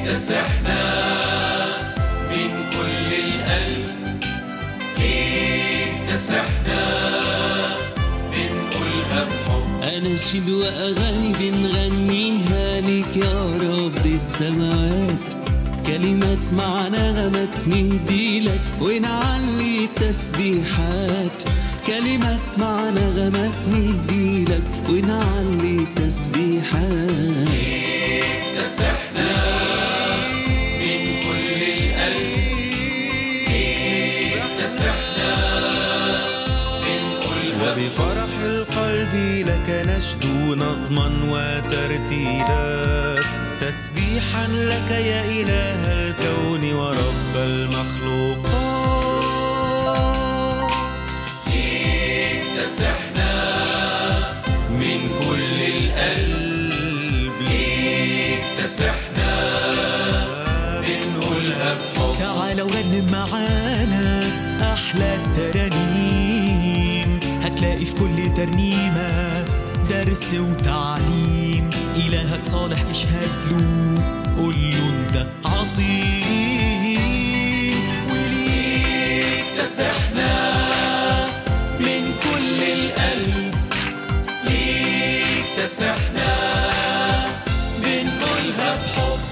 تسبحنا من كل القلب ليك تسبحنا بنقولها بحب أناشيد وأغاني بنغنيها ليك يا رب السماوات كلمات مع نغمات نهدي لك ونعلي تسبيحات كلمات مع نغمات نهدي لك ونعلي تسبيحات تسبحنا من كل القلب ليك تسبحنا بنقولها وبفرح القلب لك نشدو نظما وترتيلات تسبيحا لك يا إله الكون ورب المخلوقات ليك تسبحنا من كل القلب ليك تسبحنا بنقولها بحب تعال ورنم معانا أحلى الترانيم هتلاقي في كل ترنيمة درس وتعليم إلهك صالح اشهد له قول له أنت عظيم وليك تسبحنا من كل القلب ليك تسبحنا بنقولها بحب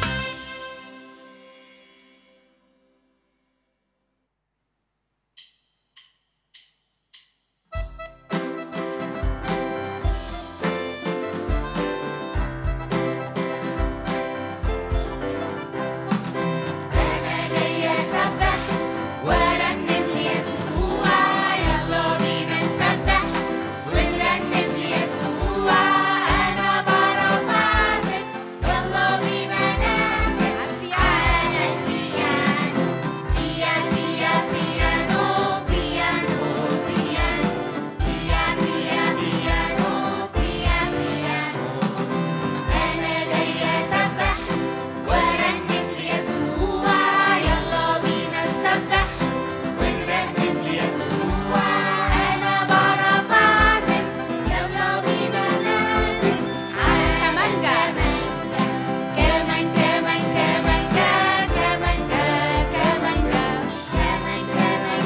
أنا جاي أسبح وأرنم ليسوع يلا بينا نسبح ونرنم ليسوع أنا بعرف أعزف يلا بينا نعزف على البيانو بيا بيا بيانو بيانو بيانو بيا بيا بيانو بيا بيانو أنا جاي أسبح وأرنم ليسوع يلا بينا نسبح ونرنم ليسوع أنا بعرف أعزف يلا بينا نعزف على كمانجا كمان كمان كمان كمان كمان كمان كمان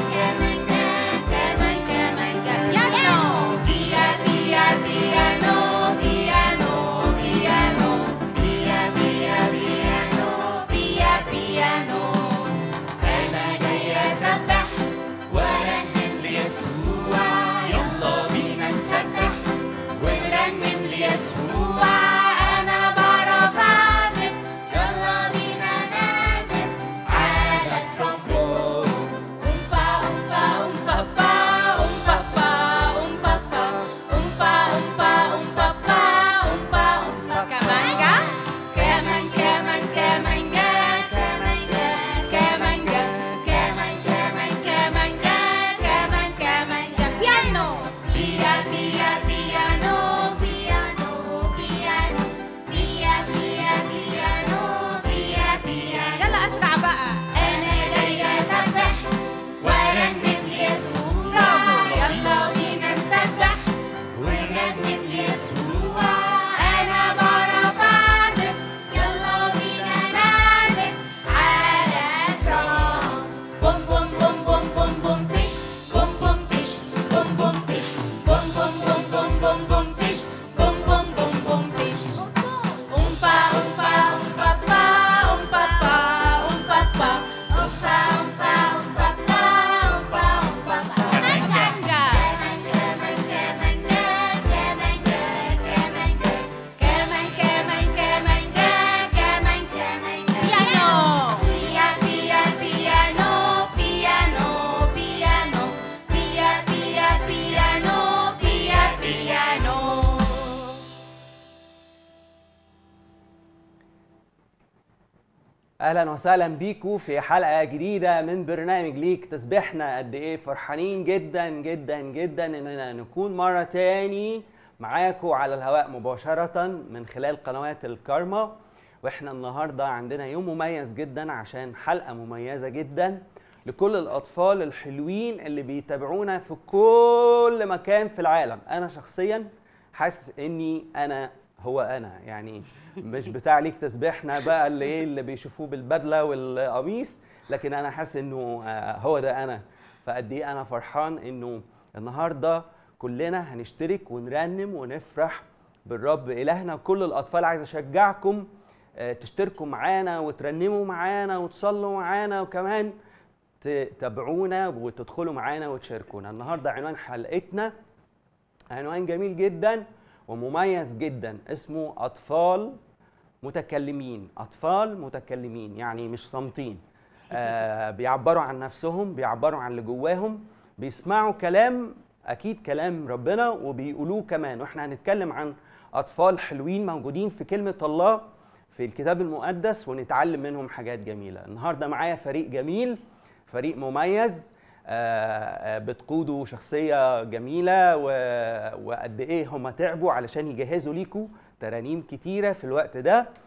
كمان كمان بيانو بيا بيا بيانو بيانو بيانو بيا بيا بيانو بيا بيانو أنا جاي أسبح وأرنم ليسوع يلا بينا نسبح ونرنم ليسوع أنا بعرف أعزف يلا بينا نعزف على الترومبون أومبا أومبا أومبا أومبا أومبا أومبا أومبا أومبا أومبا أومبا كمانجا كمان كمان كمانجا كمانجا كمانجا كمان كمان كمانجا كمان كمانجا بيانو بيا بيا بيانو بيانو بيانو بيا بيا بيانو بيا بيانو يلا أسرع بقى أنا جاي أسبح وأرنم ليسوع يلا بينا نسبح ونرنم ليسوع أنا بعرف أعزف يلا بينا نعزف على الدرامز بوم بوم بوم بوم بوم بوم بيش بوم بوم بيش بوم بوم بيش بوم بوم بوم بوم بوم بوم بيش بوم بوم بوم بوم بيش أومبا أومبا أومبا با أومبا با أومبا با أومبا أومبا أومبا با أومبا أومبا با كمانجا كمان كمان كمانجا كمانجا كمان كمان كمانجا كمان كمانجا بيانو بيا بيا بيانو بيانو بيانو بيا بيا بيانو بيا بيانو اهلا وسهلا بيكم في حلقه جديده من برنامج ليك تسبيحنا قد ايه فرحانين جدا جدا جدا اننا نكون مره تاني معاكم على الهواء مباشره من خلال قنوات الكارما واحنا النهارده عندنا يوم مميز جدا عشان حلقه مميزه جدا لكل الاطفال الحلوين اللي بيتابعونا في كل مكان في العالم انا شخصيا حاسس اني انا هو انا يعني مش بتاع ليك تسبيحنا بقى اللي ايه اللي بيشوفوه بالبدله والقميص لكن انا حاسس انه آه، هو ده انا فقد ايه انا فرحان انه النهارده كلنا هنشترك ونرنم ونفرح بالرب الهنا كل الاطفال عايز اشجعكم آه، تشتركوا معانا وترنموا معانا وتصلوا معانا وكمان تتابعونا وتدخلوا معانا وتشاركونا النهارده عنوان حلقتنا عنوان جميل جدا ومميز جدا اسمه اطفال متكلمين اطفال متكلمين يعني مش صامتين آه بيعبروا عن نفسهم بيعبروا عن اللي جواهم بيسمعوا كلام اكيد كلام ربنا وبيقولوه كمان واحنا هنتكلم عن اطفال حلوين موجودين في كلمه الله في الكتاب المقدس ونتعلم منهم حاجات جميله النهارده معايا فريق جميل فريق مميز آه، آه، بتقودوا شخصيه جميله و- وقد ايه هم تعبوا علشان يجهزوا ليكوا ترانيم كتيره في الوقت ده آه،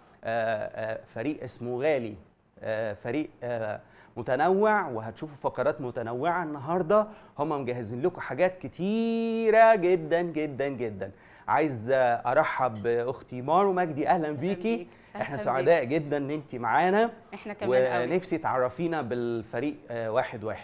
آه، فريق اسمه غالي آه، فريق آه، متنوع وهتشوفوا فقرات متنوعه النهارده هم مجهزين لكم حاجات كتيره جدا جدا جدا عايز آه، ارحب باختي مارو مجدي اهلا بيكي بيك. احنا أهلاً سعداء جدا ان انت معانا احنا كمان قوي ونفسي تعرفينا بالفريق آه، واحد واحد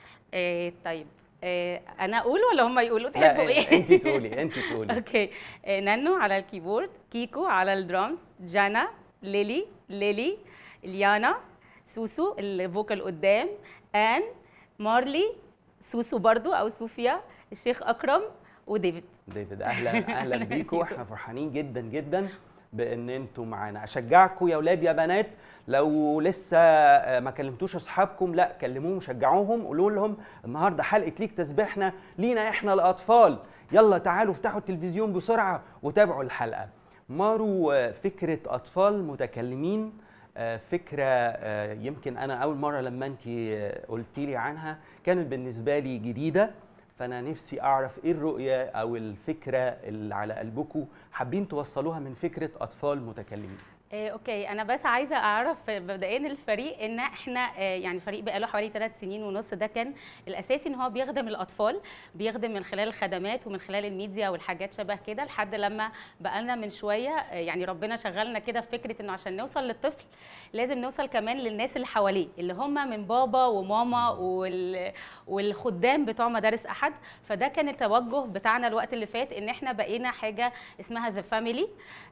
إيه طيب إيه انا اقول ولا هم يقولوا لا تحبوا ايه انت تقولي انت تقولي اوكي إيه نانو على الكيبورد كيكو على الدرامز جانا ليلي ليلي ليانا سوسو الفوكال قدام ان مارلي سوسو برضو او صوفيا الشيخ اكرم وديفيد ديفيد اهلا اهلا بيكم احنا فرحانين جدا جدا بان انتوا معانا اشجعكم يا اولاد يا بنات لو لسه آه، ما كلمتوش اصحابكم لا كلموهم شجعوهم قولوا لهم النهارده حلقه ليك تسبيحنا لينا احنا الاطفال يلا تعالوا افتحوا التلفزيون بسرعه وتابعوا الحلقه مارو آه، فكره اطفال متكلمين آه، فكره آه، يمكن انا اول مره لما انت قلتي لي عنها كانت بالنسبه لي جديده فانا نفسي اعرف ايه الرؤيه او الفكره اللي على قلبكم حابين توصلوها من فكره اطفال متكلمين إيه اوكي انا بس عايزه اعرف مبدئيا الفريق ان احنا آه، يعني فريق بقى له حوالي ثلاث سنين ونص ده كان الاساسي ان هو بيخدم الاطفال بيخدم من خلال الخدمات ومن خلال الميديا والحاجات شبه كده لحد لما بقالنا من شويه آه، يعني ربنا شغلنا كده في فكره انه عشان نوصل للطفل لازم نوصل كمان للناس اللي حواليه اللي هم من بابا وماما وال... والخدام بتوع مدارس احد فده كان التوجه بتاعنا الوقت اللي فات ان احنا بقينا حاجه اسمها ذا فاميلي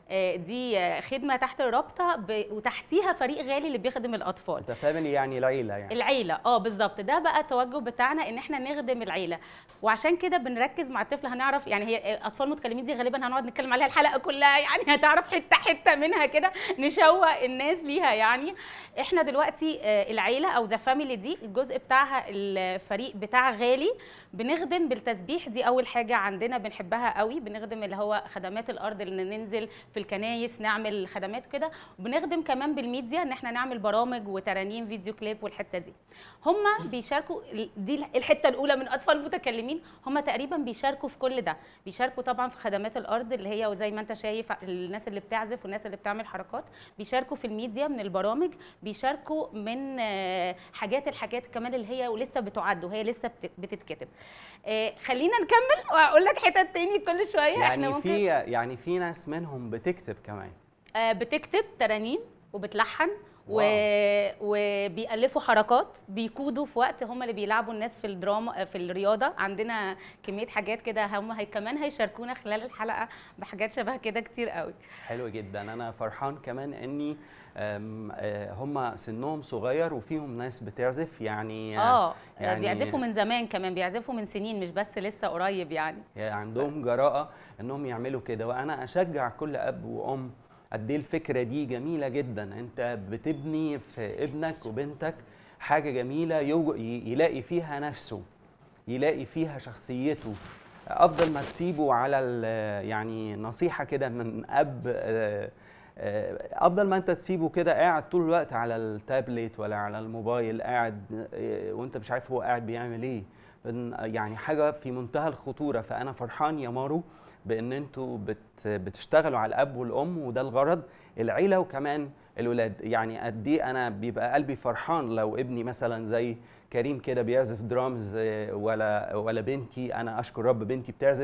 دي آه، خدمه تحت الرابطه ب... وتحتيها فريق غالي اللي بيخدم الاطفال انت فاميلي يعني العيله يعني العيله اه بالظبط ده بقى التوجه بتاعنا ان احنا نخدم العيله وعشان كده بنركز مع الطفل هنعرف يعني هي اطفال متكلمين دي غالبا هنقعد نتكلم عليها الحلقه كلها يعني هتعرف حته حته منها كده نشوق الناس ليها يعني احنا دلوقتي آه، العيله او ذا فاميلي دي الجزء بتاعها الفريق بتاع غالي بنخدم بالتسبيح دي اول حاجه عندنا بنحبها قوي بنخدم اللي هو خدمات الارض ان ننزل في الكنايس نعمل خدمات كده وبنخدم كمان بالميديا ان احنا نعمل برامج وترانيم فيديو كليب والحته دي هم بيشاركوا دي الحته الاولى من اطفال متكلمين هم تقريبا بيشاركوا في كل ده بيشاركوا طبعا في خدمات الارض اللي هي وزي ما انت شايف الناس اللي بتعزف والناس اللي بتعمل حركات بيشاركوا في الميديا من البرامج بيشاركوا من آه، حاجات الحاجات كمان اللي هي ولسه بتعد وهي لسه بت- بتتكتب آه، خلينا نكمل واقول لك حتت تاني كل شويه احنا يعني ممكن في يعني في ناس منهم بتكتب كمان آه، بتكتب ترانيم وبتلحن و... واو. وبيألفوا حركات بيقودوا في وقت هم اللي بيلعبوا الناس في الدراما في الرياضه عندنا كميه حاجات كده هم هي كمان هيشاركونا خلال الحلقه بحاجات شبه كده كتير قوي حلو جدا انا فرحان كمان اني أم، آه، هم سنهم صغير وفيهم ناس بتعزف يعني اه يعني- بيعزفوا من زمان كمان بيعزفوا من سنين مش بس لسه قريب يعني يعني عندهم جراءة انهم يعملوا كده وانا اشجع كل اب وام قد ايه الفكرة دي جميلة جدا انت بتبني في ابنك وبنتك حاجة جميلة يو- ي- يلاقي فيها نفسه يلاقي فيها شخصيته افضل ما تسيبه على ال- يعني نصيحة كده من اب آه، آه، افضل ما انت تسيبه كده قاعد طول الوقت على التابلت ولا على الموبايل قاعد آه، وانت مش عارف هو قاعد بيعمل ايه بن- يعني حاجه في منتهى الخطوره فانا فرحان يا مارو بان انتوا بت بتشتغلوا على الاب والام وده الغرض العيله وكمان الولاد يعني قد ايه انا بيبقى قلبي فرحان لو ابني مثلا زي كريم كده بيعزف درامز آه، ولا ولا بنتي انا اشكر رب بنتي بتعزف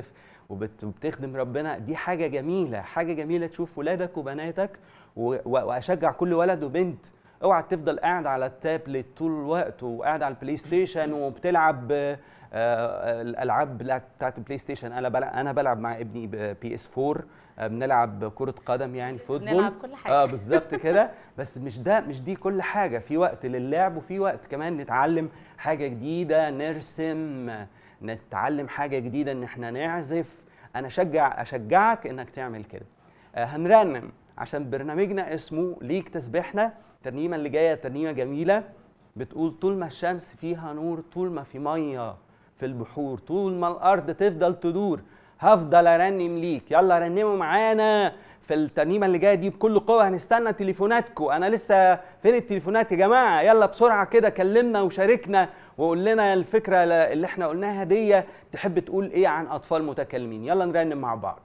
وبت- وبتخدم ربنا دي حاجه جميله حاجه جميله تشوف ولادك وبناتك و- و- واشجع كل ولد وبنت اوعى تفضل قاعد على التابلت طول الوقت وقاعد على البلاي ستيشن وبتلعب آه، آه، الالعاب بلا- بتاعت البلاي ستيشن انا بلعب انا بلعب مع ابني بي اس 4 آه، بنلعب كره قدم يعني فوتبول بنلعب كل حاجة. اه بالظبط كده بس مش ده مش دي كل حاجه في وقت للعب وفي وقت كمان نتعلم حاجه جديده نرسم نتعلم حاجه جديده ان احنا نعزف انا اشجع اشجعك انك تعمل كده آه، هنرنم عشان برنامجنا اسمه ليك تسبيحنا الترنيمه اللي جايه ترنيمه جميله بتقول طول ما الشمس فيها نور طول ما في ميه في البحور طول ما الارض تفضل تدور هفضل ارنم ليك يلا رنموا معانا في الترنيمه اللي جايه دي بكل قوه هنستنى تليفوناتكم انا لسه فين التليفونات يا جماعه يلا بسرعه كده كلمنا وشاركنا وقول لنا الفكره اللي احنا قلناها دي تحب تقول ايه عن اطفال متكلمين يلا نرنم مع بعض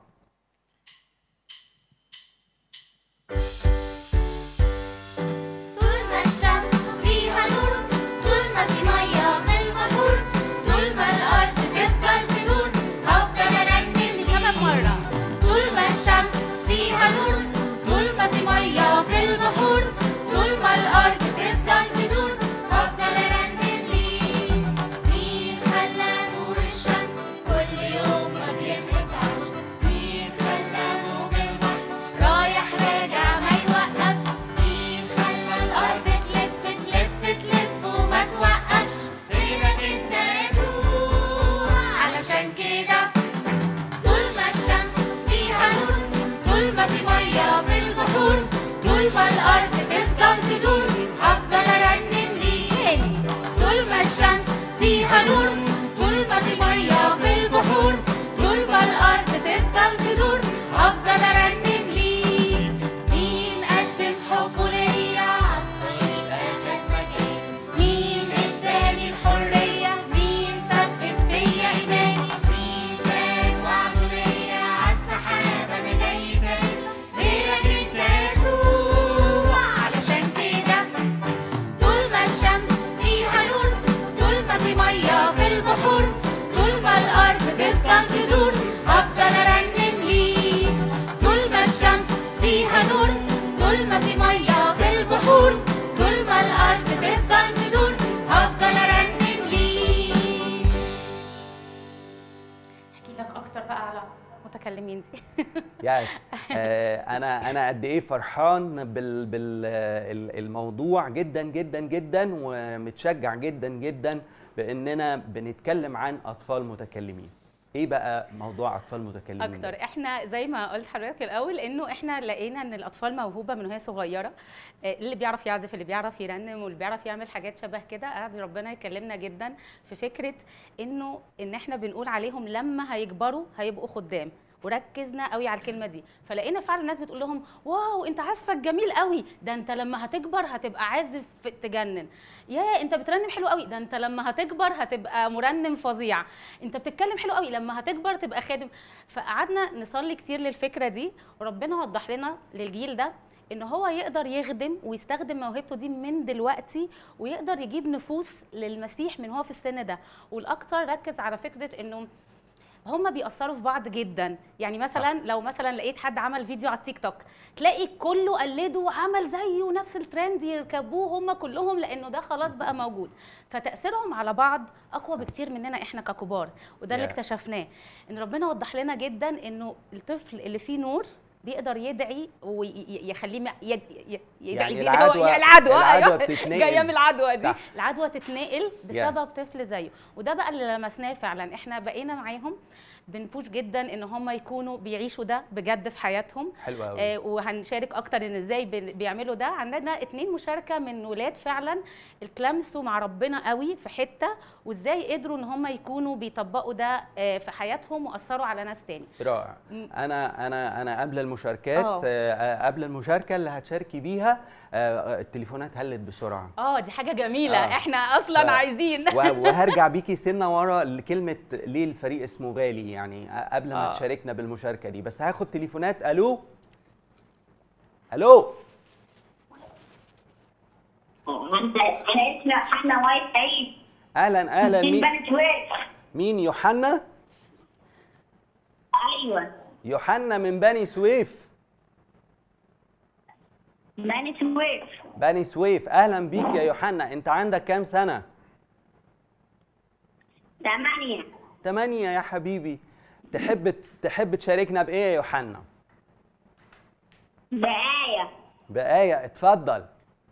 طول ما الشمس فيها نور طول ما في مية في البحور طول ما الأرض تفضل تدور هفضل أرنم كمان مرة طول ما الشمس فيها نور طول ما في مية في البحور طول ما الأرض تفضل تدور هفضل أرنم ليك مين خلى نور الشمس كل يوم ما بينقطعش مين خلى موج البحر رايح راجع ما يوقفش مين خلى الأرض تلف تلف تلف وما توقفش غيرك انت يسوع علشان كده طول ما الشمس فيها نور طول ما في مية في البحور طول ما الأرض تفضل تدور هفضل أرنم ليك طول ما الشمس فيها نور طول ما في مية في البحور طول ما الأرض تفضل تدور هفضل أرنم ليك مين قدم حبه ليا عالصليب أخد مكاني مين اداني الحرية مين ثبت فيا إيماني مين كان وعده ليا عالسحاب أنا جاي تاني غيرك أنت يسوع علشان كده طول ما الشمس فيها نور طول ما في مية في البحور طول ما الأرض تفضل تدور هفضل أرنم ليك طول ما الشمس فيها نور طول ما في مية في البحور طول ما الأرض تفضل تدور هفضل أرنم ليك احكي لك اكتر بقى على متكلمين دي يعني آه، انا انا قد ايه فرحان بال بالموضوع جدا جدا جدا ومتشجع جدا جدا باننا بنتكلم عن اطفال متكلمين ايه بقى موضوع اطفال متكلمين ده؟ اكتر احنا زي ما قلت حضرتك الاول انه احنا لقينا ان الاطفال موهوبه من وهي صغيره آه، اللي بيعرف يعزف اللي بيعرف يرنم واللي بيعرف يعمل حاجات شبه كده قاعد ربنا يكلمنا جدا في فكره انه ان احنا بنقول عليهم لما هيكبروا هيبقوا خدام وركزنا قوي على الكلمه دي فلقينا فعلا الناس بتقول لهم واو انت عازفك جميل قوي ده انت لما هتكبر هتبقى عازف تجنن يا انت بترنم حلو قوي ده انت لما هتكبر هتبقى مرنم فظيع انت بتتكلم حلو قوي لما هتكبر تبقى خادم فقعدنا نصلي كتير للفكره دي وربنا وضح لنا للجيل ده ان هو يقدر يخدم ويستخدم موهبته دي من دلوقتي ويقدر يجيب نفوس للمسيح من هو في السن ده والاكتر ركز على فكره انه هما بيأثروا في بعض جدا يعني مثلا لو مثلا لقيت حد عمل فيديو على التيك توك تلاقي كله قلده وعمل زيه نفس الترند يركبوه هما كلهم لانه ده خلاص بقى موجود فتأثيرهم على بعض اقوى بكتير مننا احنا ككبار وده اللي Yeah. اكتشفناه ان ربنا وضح لنا جدا انه الطفل اللي فيه نور بيقدر يدعي ويخليه م- يد- ي- يدعي يعني دي اللي هو- العدوى- العدوى العدوى أيوة. بتتنقل. جايه من العدوى دي صح. العدوى تتنقل بسبب طفل زيه وده بقى اللي لمسناه فعلا احنا بقينا معاهم بنبوش جدا ان هم يكونوا بيعيشوا ده بجد في حياتهم حلو قوي آه وهنشارك اكتر ان ازاي بن- بيعملوا ده عندنا اتنين مشاركه من ولاد فعلا اتلمسوا مع ربنا قوي في حته وازاي قدروا ان هم يكونوا بيطبقوا ده آه في حياتهم واثروا على ناس تاني رائع م. انا انا انا قبل المشاركات آه. آه، قبل المشاركه اللي هتشاركي بيها آه، التليفونات هلت بسرعه اه دي حاجه جميله آه. احنا اصلا ف- عايزين و- وهرجع بيكي سنه ورا لكلمه ليه الفريق اسمه غالي يعني قبل ما آه. تشاركنا بالمشاركه دي بس هاخد تليفونات الو الو احنا احنا وايد عيد اهلا اهلا من مين بني سويف مين يوحنا ايوه يوحنا من بني سويف بني سويف بني سويف اهلا بيك يا يوحنا انت عندك كام سنه ثمانية تمانية يا حبيبي تحب تحب تشاركنا بايه يا يوحنا بآية بآية اتفضل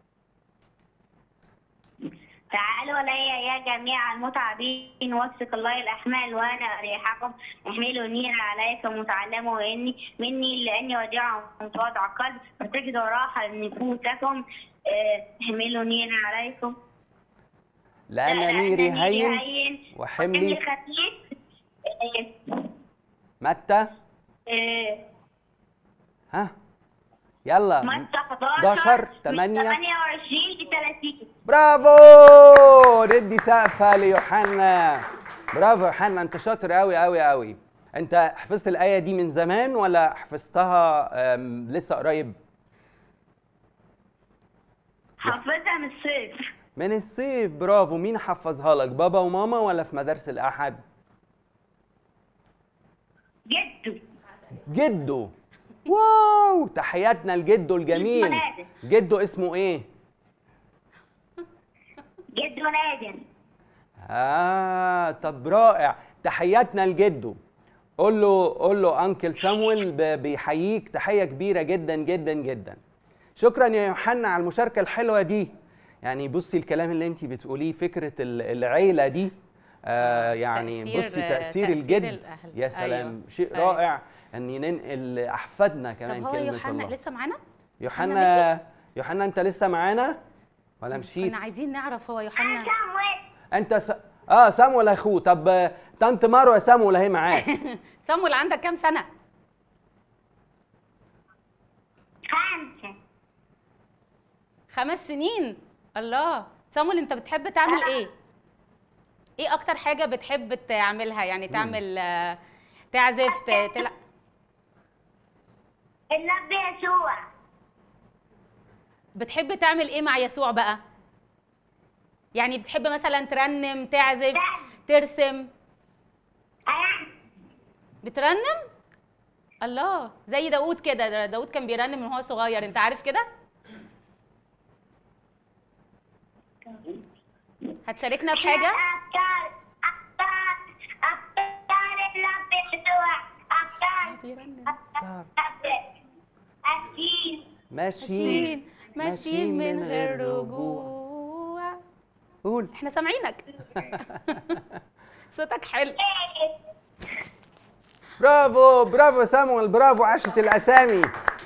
تعالوا إلي يا جميع المتعبين وثق الله الأحمال وأنا أريحكم احملوا النير عليكم وتعلموا إني مني لأني وديع متواضع قلب فتجدوا راحة لنفوسكم آه، احملوا النير عليكم لأن نيري هين وحملي خفيف آه، متى آه، ها يلا متى 11 من 8 28 ل 30 برافو ندي سقفة ليوحنا برافو يوحنا انت شاطر قوي قوي قوي انت حفظت الآية دي من زمان ولا حفظتها أم، لسه قريب حافظها من الصيف من الصيف برافو مين حفظها لك بابا وماما ولا في مدارس الأحد جده جده واو تحياتنا لجده الجميل نادر. جده اسمه ايه جده نادر آه طب رائع تحياتنا لجده قول له قول له انكل سامويل ب- بيحييك تحيه كبيره جدا جدا جدا شكرا يا يوحنا على المشاركه الحلوه دي يعني بصي الكلام اللي انت بتقوليه فكره ال- العيله دي آه يعني تأثير- بصي تاثير تأثير الجد الأهل. يا سلام أيوة. شيء أيوة. رائع ان ننقل لاحفادنا طب كمان هو كلمه يوحنا الله لسه معانا؟ يوحنا يوحنا انت لسه معانا ولا مشيت كنا عايزين نعرف هو يوحنا سامويل انت س... اه سامويل اخوه طب آه، طنط مروه سامويل اهي معاك صامويل عندك كام سنة؟ خمسة خمس سنين الله صامويل انت بتحب تعمل ايه؟ ايه اكتر حاجة بتحب تعملها يعني تعمل آه، تعزف ت- تلعب النبي يسوع بتحب تعمل ايه مع يسوع بقى؟ يعني بتحب مثلا ترنم تعزف ترسم أنا بترنم؟ الله زي داوود كده ده داوود كان بيرنم من هو صغير انت عارف كده؟ هتشاركنا بحاجة؟ أبطال أبطال أبطال النبي يسوع أبطال أبطال أكيد ماشيين ماشيين ماشيين من غير رجوع قول احنا سامعينك صوتك حلو برافو برافو سامويل برافو عشت الاسامي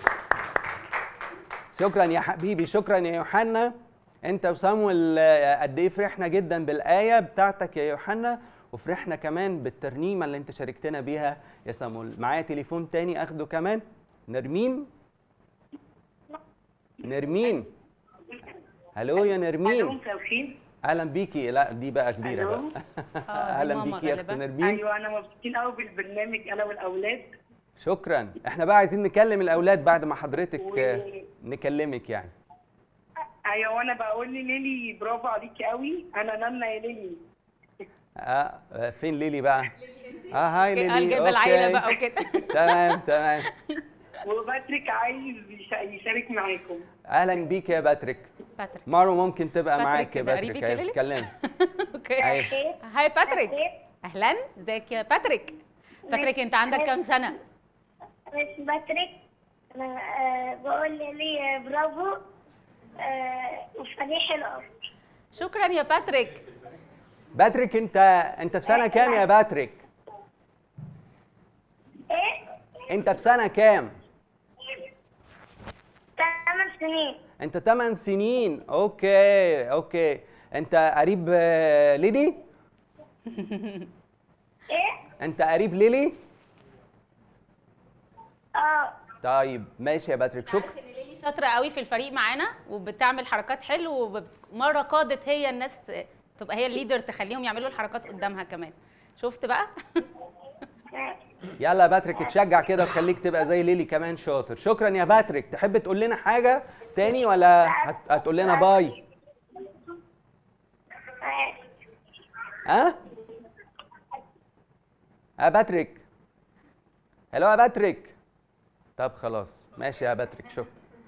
شكرا يا حبيبي شكرا يا يوحنا انت وسامويل آه، قد ايه فرحنا جدا بالايه بتاعتك يا يوحنا وفرحنا كمان بالترنيمه اللي انت شاركتنا بيها يا سامويل معايا تليفون تاني اخده كمان نرمين نرمين الو يا نرمين توفيق اهلا بيكي لا دي بقى كبيره ألو؟ بقى دي اهلا ماما بيكي يا اخت غالبا. نرمين ايوه انا مبسوطين قوي بالبرنامج انا والاولاد شكرا احنا بقى عايزين نكلم الاولاد بعد ما حضرتك و- آه، نكلمك يعني ايوه وانا بقول لليلي برافو عليكي قوي انا نانا يا ليلي آه آه، فين ليلي بقى اه هاي ليلي قال جايبه أوكي. العيله بقى وكده تمام تمام وباتريك عايز يش- يشارك معاكم اهلا بيك يا باتريك باتريك مارو ممكن تبقى باتريك معاك يا كده باتريك قريبك أيوة، يا ليلي؟ اتكلم اوكي أيوة. هاي باتريك اهلا ازيك يا باتريك باتريك انت عندك كام سنه مش باتريك انا آه، بقول لي برافو آه، وفريح الارض شكرا يا باتريك باتريك انت انت في سنه كام يا باتريك ايه انت في سنه كام ثمان سنين انت 8 سنين اوكي اوكي انت قريب آه، ليلي ايه انت قريب ليلي اه طيب ماشي يا باتريك شكرا عارف ان ليلي شاطره قوي في الفريق معانا وبتعمل حركات حلو ومره قادت هي الناس تبقى هي الليدر تخليهم يعملوا الحركات قدامها كمان شفت بقى يلا يا باتريك اتشجع كده وخليك تبقى زي ليلي كمان شاطر شكرا يا باتريك تحب تقول لنا حاجه تاني ولا هت... هتقول لنا باي ها ها باتريك هلو يا باتريك طب خلاص ماشي يا باتريك شكرا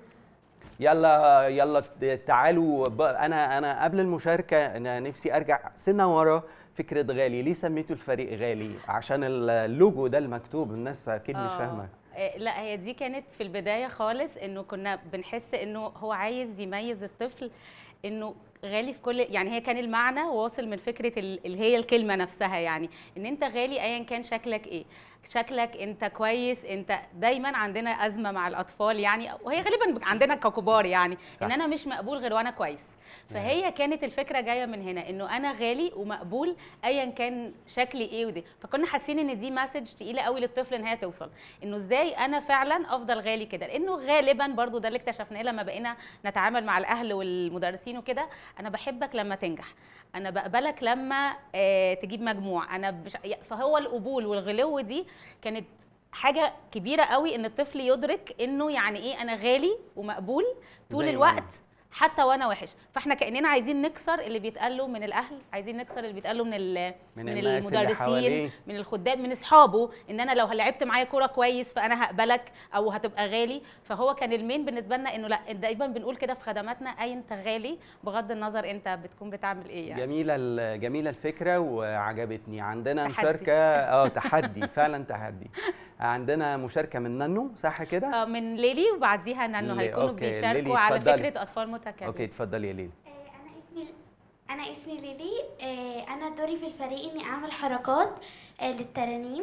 يلا يلا تعالوا ب- انا انا قبل المشاركه انا نفسي ارجع سنه ورا فكره غالي ليه سميتوا الفريق غالي عشان اللوجو ده المكتوب الناس اكيد مش آه. فاهمه آه، لا هي دي كانت في البدايه خالص انه كنا بنحس انه هو عايز يميز الطفل انه غالي في كل يعني هي كان المعنى واصل من فكره ال- اللي هي الكلمه نفسها يعني ان انت غالي ايا كان شكلك ايه شكلك انت كويس انت دايما عندنا ازمه مع الاطفال يعني وهي غالبا عندنا ككبار يعني صح. ان انا مش مقبول غير وانا كويس فهي كانت الفكره جايه من هنا انه انا غالي ومقبول ايا كان شكلي ايه ودي فكنا حاسين ان دي مسج تقيله قوي للطفل ان هي توصل انه ازاي انا فعلا افضل غالي كده لانه غالبا برضو ده اللي اكتشفناه لما بقينا نتعامل مع الاهل والمدرسين وكده انا بحبك لما تنجح انا بقبلك لما آه تجيب مجموع انا بش... فهو القبول والغلو دي كانت حاجه كبيره قوي ان الطفل يدرك انه يعني ايه انا غالي ومقبول طول زي ما الوقت أنا. حتى وانا وحش فاحنا كاننا عايزين نكسر اللي بيتقال له من الاهل عايزين نكسر اللي بيتقال له من ال- من من الناس اللي المدرسين حواليه. من الخدام من اصحابه ان انا لو لعبت معايا كوره كويس فانا هقبلك او هتبقى غالي فهو كان المين بالنسبه لنا انه لا دايما بنقول كده في خدماتنا اي انت غالي بغض النظر انت بتكون بتعمل ايه يعني جميله ال- جميله الفكره وعجبتني عندنا تحدي. مشاركه اه تحدي فعلا تحدي عندنا مشاركه من نانو صح كده آه، من ليلي وبعديها نانو لي- هيكونوا أوكي، ليلي، بيشاركوا على اتفضلي. فكره اطفال متكاملين اوكي اتفضلي يا ليلي انا اسمي انا اسمي ليلي آه، انا دوري في الفريق اني اعمل حركات آه، للترانيم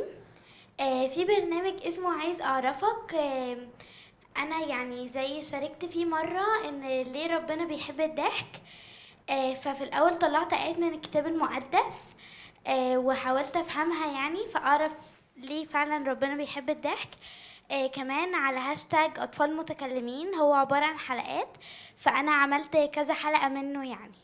آه، في برنامج اسمه عايز اعرفك آه، انا يعني زي شاركت فيه مره ان ليه ربنا بيحب الضحك آه، ففي الاول طلعت ايات من الكتاب المقدس آه، وحاولت افهمها يعني فاعرف ليه فعلا ربنا بيحب الضحك آه، كمان على هاشتاج اطفال متكلمين هو عباره عن حلقات فانا عملت كذا حلقه منه يعني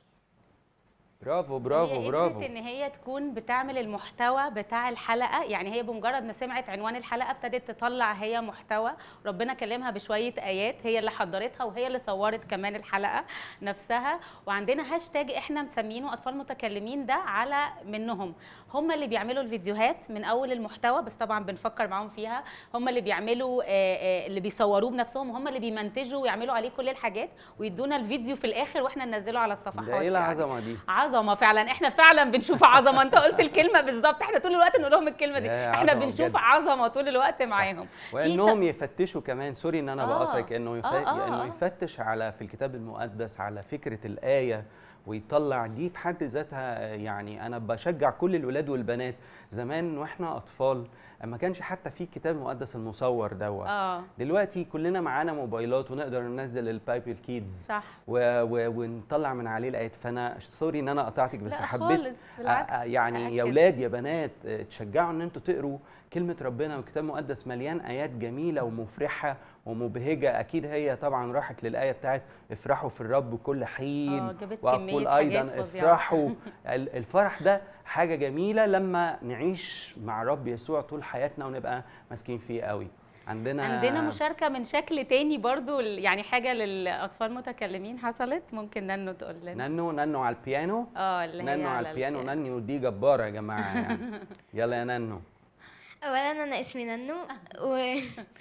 برافو برافو هي برافو قدرت ان هي تكون بتعمل المحتوى بتاع الحلقه يعني هي بمجرد ما سمعت عنوان الحلقه ابتدت تطلع هي محتوى ربنا كلمها بشويه ايات هي اللي حضرتها وهي اللي صورت كمان الحلقه نفسها وعندنا هاشتاج احنا مسمينه اطفال متكلمين ده على منهم هم اللي بيعملوا الفيديوهات من اول المحتوى بس طبعا بنفكر معاهم فيها هم اللي بيعملوا آه، آه، اللي بيصوروه بنفسهم هم اللي بيمنتجوا ويعملوا عليه كل الحاجات ويدونا الفيديو في الاخر واحنا ننزله على الصفحات ده ايه يعني. العظمه دي عظمه فعلا احنا فعلا بنشوف عظمه انت قلت الكلمه بالظبط احنا طول الوقت نقول لهم الكلمه دي يا احنا عظمة بنشوف بجد. عظمه طول الوقت معاهم في وانهم ت- يفتشوا كمان سوري ان انا آه. بقاطعك انه يف... آه، آه، انه آه. يفتش على في الكتاب المقدس على فكره الايه ويطلع دي في حد ذاتها يعني انا بشجع كل الولاد والبنات زمان واحنا اطفال ما كانش حتى في كتاب مقدس المصور دوت اه دلوقتي كلنا معانا موبايلات ونقدر ننزل البايبل كيدز صح و... و... ونطلع من عليه الايات فانا سوري ان انا قطعتك بس لا حبيت خالص بالعكس آه، آه، يعني يا أأكد. اولاد يا بنات آه، تشجعوا ان انتوا تقروا كلمه ربنا والكتاب المقدس مليان ايات جميله ومفرحه ومبهجه اكيد هي طبعا راحت للايه بتاعت افرحوا في الرب كل اه حين جابت واقول كميه ايضا حاجات فظيعه افرحوا ال- الفرح ده حاجه جميله لما نعيش مع رب يسوع طول حياتنا ونبقى ماسكين فيه قوي عندنا عندنا مشاركه من شكل تاني برضو ال- يعني حاجه للاطفال متكلمين حصلت ممكن نانو تقول لنا نانو نانو على البيانو اه اللي هي نانو على البيانو نانو دي جباره يا جماعه يعني يلا يا نانو اولا انا اسمي ننو و...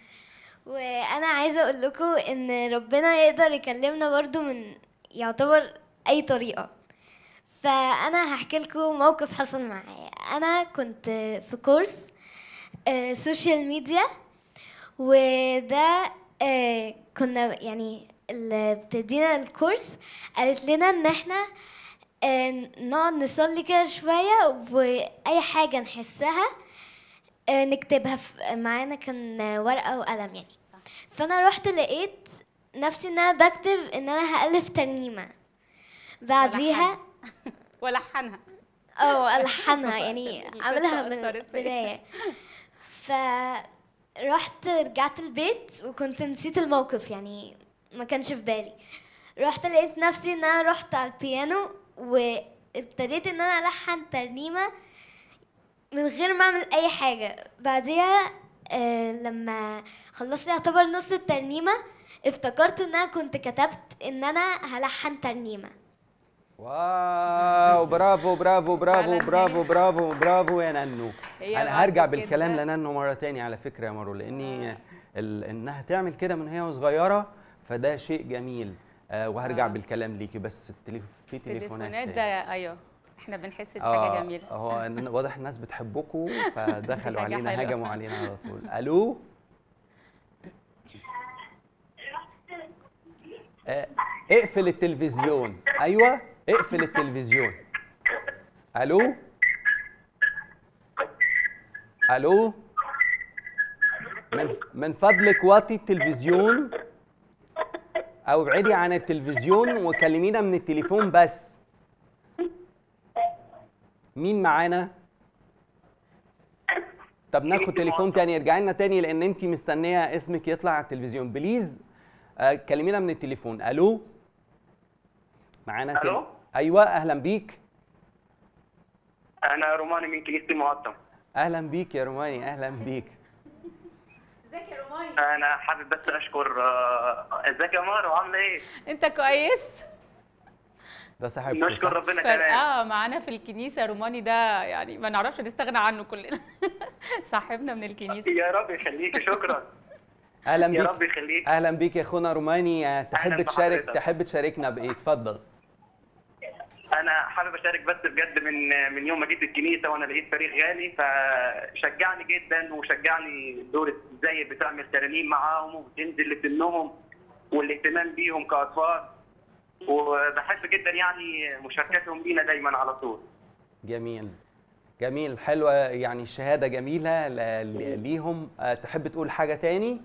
وانا عايزه اقول لكم ان ربنا يقدر يكلمنا برضو من يعتبر اي طريقه فانا هحكي لكم موقف حصل معايا انا كنت في كورس آه، سوشيال ميديا وده آه، كنا يعني اللي بتدينا الكورس قالت لنا ان احنا آه، نقعد نصلي كده شويه واي حاجه نحسها آه، نكتبها في معانا كان ورقة وقلم يعني فأنا رحت لقيت نفسي إن أنا بكتب إن أنا هألف ترنيمة بعديها ولحنها أو ألحنها يعني القصة أعملها من أثرت فيا. البداية فرحت رجعت البيت وكنت نسيت الموقف يعني ما كانش في بالي رحت لقيت نفسي ان انا رحت على البيانو وابتديت ان انا الحن ترنيمه من غير ما اعمل اي حاجه بعديها آه لما خلصت يعتبر نص الترنيمه افتكرت ان انا كنت كتبت ان انا هلحن ترنيمه واو برافو برافو برافو فعلاً برافو برافو برافو يا ننو هي انا هرجع بعد بالكلام كده- لننو مره تاني على فكره يا مارو لاني ال... انها تعمل كده من هي وصغيره فده شيء جميل آه وهرجع آه. بالكلام ليكي بس التليف... في تليفونات تليفونات ده تاني. ايوه احنا بنحس دي آه، حاجه جميله هو إن- واضح الناس بتحبكم فدخلوا حاجة علينا حلوة. هجموا علينا على طول الو آه، اقفل التلفزيون ايوه اقفل التلفزيون الو الو من من فضلك وطي التلفزيون او ابعدي عن التلفزيون وكلمينا من التليفون بس مين معانا طب ناخد تليفون تاني ارجعي لنا تاني لان انت مستنيه اسمك يطلع على التلفزيون بليز آه، كلمينا من التليفون الو معانا تل- ألو؟ ايوه اهلا بيك انا روماني من كنيسه المقطم اهلا بيك يا روماني اهلا بيك ازيك يا روماني انا حابب بس اشكر آه، ازيك يا مارو عامله ايه انت كويس ده صاحبكم نشكر صح؟ ربنا كمان اه معانا في الكنيسه روماني ده يعني ما نعرفش نستغنى عنه كلنا صاحبنا من الكنيسه يا رب يخليك شكرا اهلا يا بيك رب يخليك اهلا بيك يا اخونا روماني آه، تحب أهلاً تشارك بحضرتك. تحب تشاركنا بايه اتفضل انا حابب اشارك بس بجد من من يوم ما جيت الكنيسه وانا لقيت فريق غالي فشجعني جدا وشجعني دور ازاي بتعمل ترانيم معاهم وبتنزل لسنهم والاهتمام بيهم كاطفال وبحب جدا يعني مشاركتهم لينا دايما على طول جميل جميل حلوه يعني الشهاده جميله ل- ل- ليهم آه، تحب تقول حاجه تاني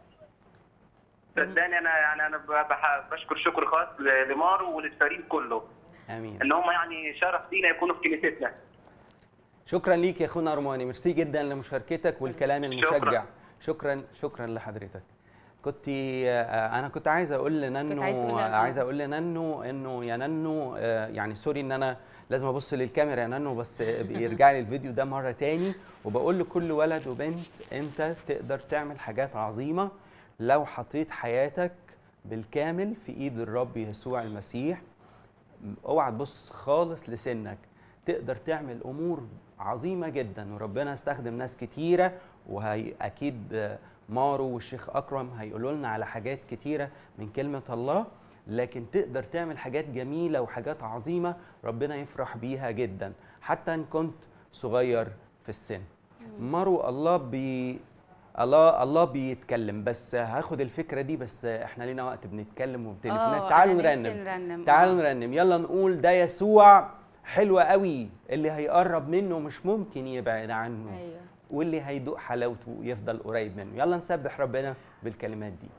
صدقني انا يعني انا ب- بح- بشكر شكر خاص ل- لمارو وللفريق كله امين ان هم يعني شرف لينا يكونوا في كنيستنا شكرا ليك يا اخونا روماني ميرسي جدا لمشاركتك والكلام المشجع شكراً. شكرا شكرا لحضرتك كنت آه، انا كنت عايز اقول كنت عايز لننو تقول لها. عايز اقول لننو انه يا ننو آه، يعني سوري ان انا لازم ابص للكاميرا يا ننو بس بيرجع لي الفيديو ده مره تاني وبقول لكل ولد وبنت انت تقدر تعمل حاجات عظيمه لو حطيت حياتك بالكامل في ايد الرب يسوع المسيح اوعى تبص خالص لسنك تقدر تعمل امور عظيمه جدا وربنا استخدم ناس كتيره وهي اكيد مارو والشيخ اكرم هيقولوا لنا على حاجات كتيره من كلمه الله لكن تقدر تعمل حاجات جميله وحاجات عظيمه ربنا يفرح بيها جدا حتى ان كنت صغير في السن مارو الله بي الله الله بيتكلم بس هاخد الفكره دي بس احنا لينا وقت بنتكلم وبتليفونات آه، تعالوا أنا نفسي نرنم نرنم. تعالوا آه. نرنم يلا نقول ده يسوع حلو قوي اللي هيقرب منه مش ممكن يبعد عنه ايوه واللي هيدوق حلاوته ويفضل قريب منه يلا نسبح ربنا بالكلمات دي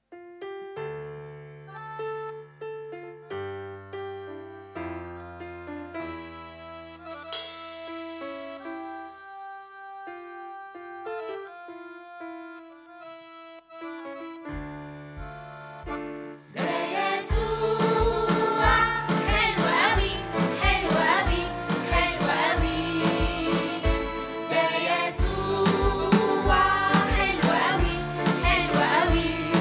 ده يسوع حلو أوي حلو أوي حلو أوي ده يسوع حلو أوي حلو أوي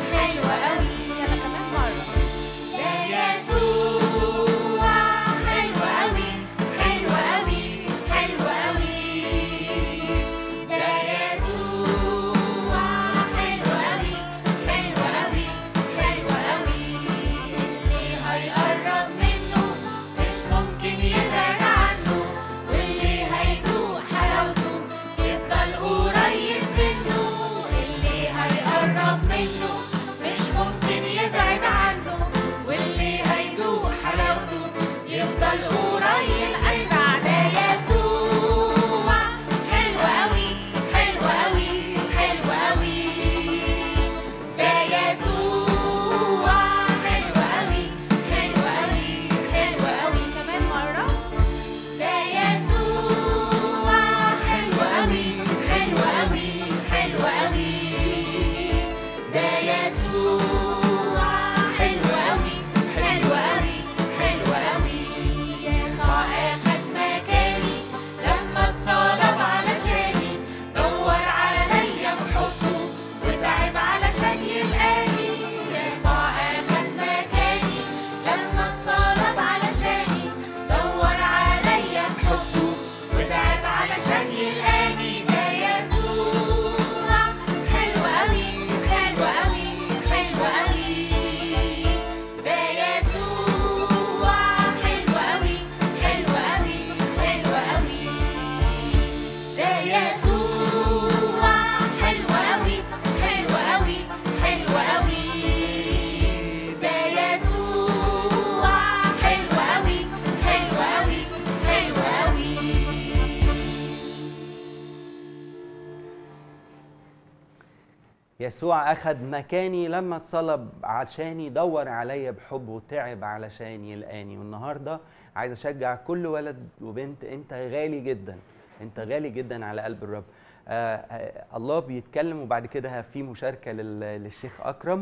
يسوع اخذ مكاني لما اتصلب عشاني دور عليا بحب وتعب علشان يلقاني والنهارده عايز اشجع كل ولد وبنت انت غالي جدا انت غالي جدا على قلب الرب آه آه الله بيتكلم وبعد كده في مشاركه لل- للشيخ اكرم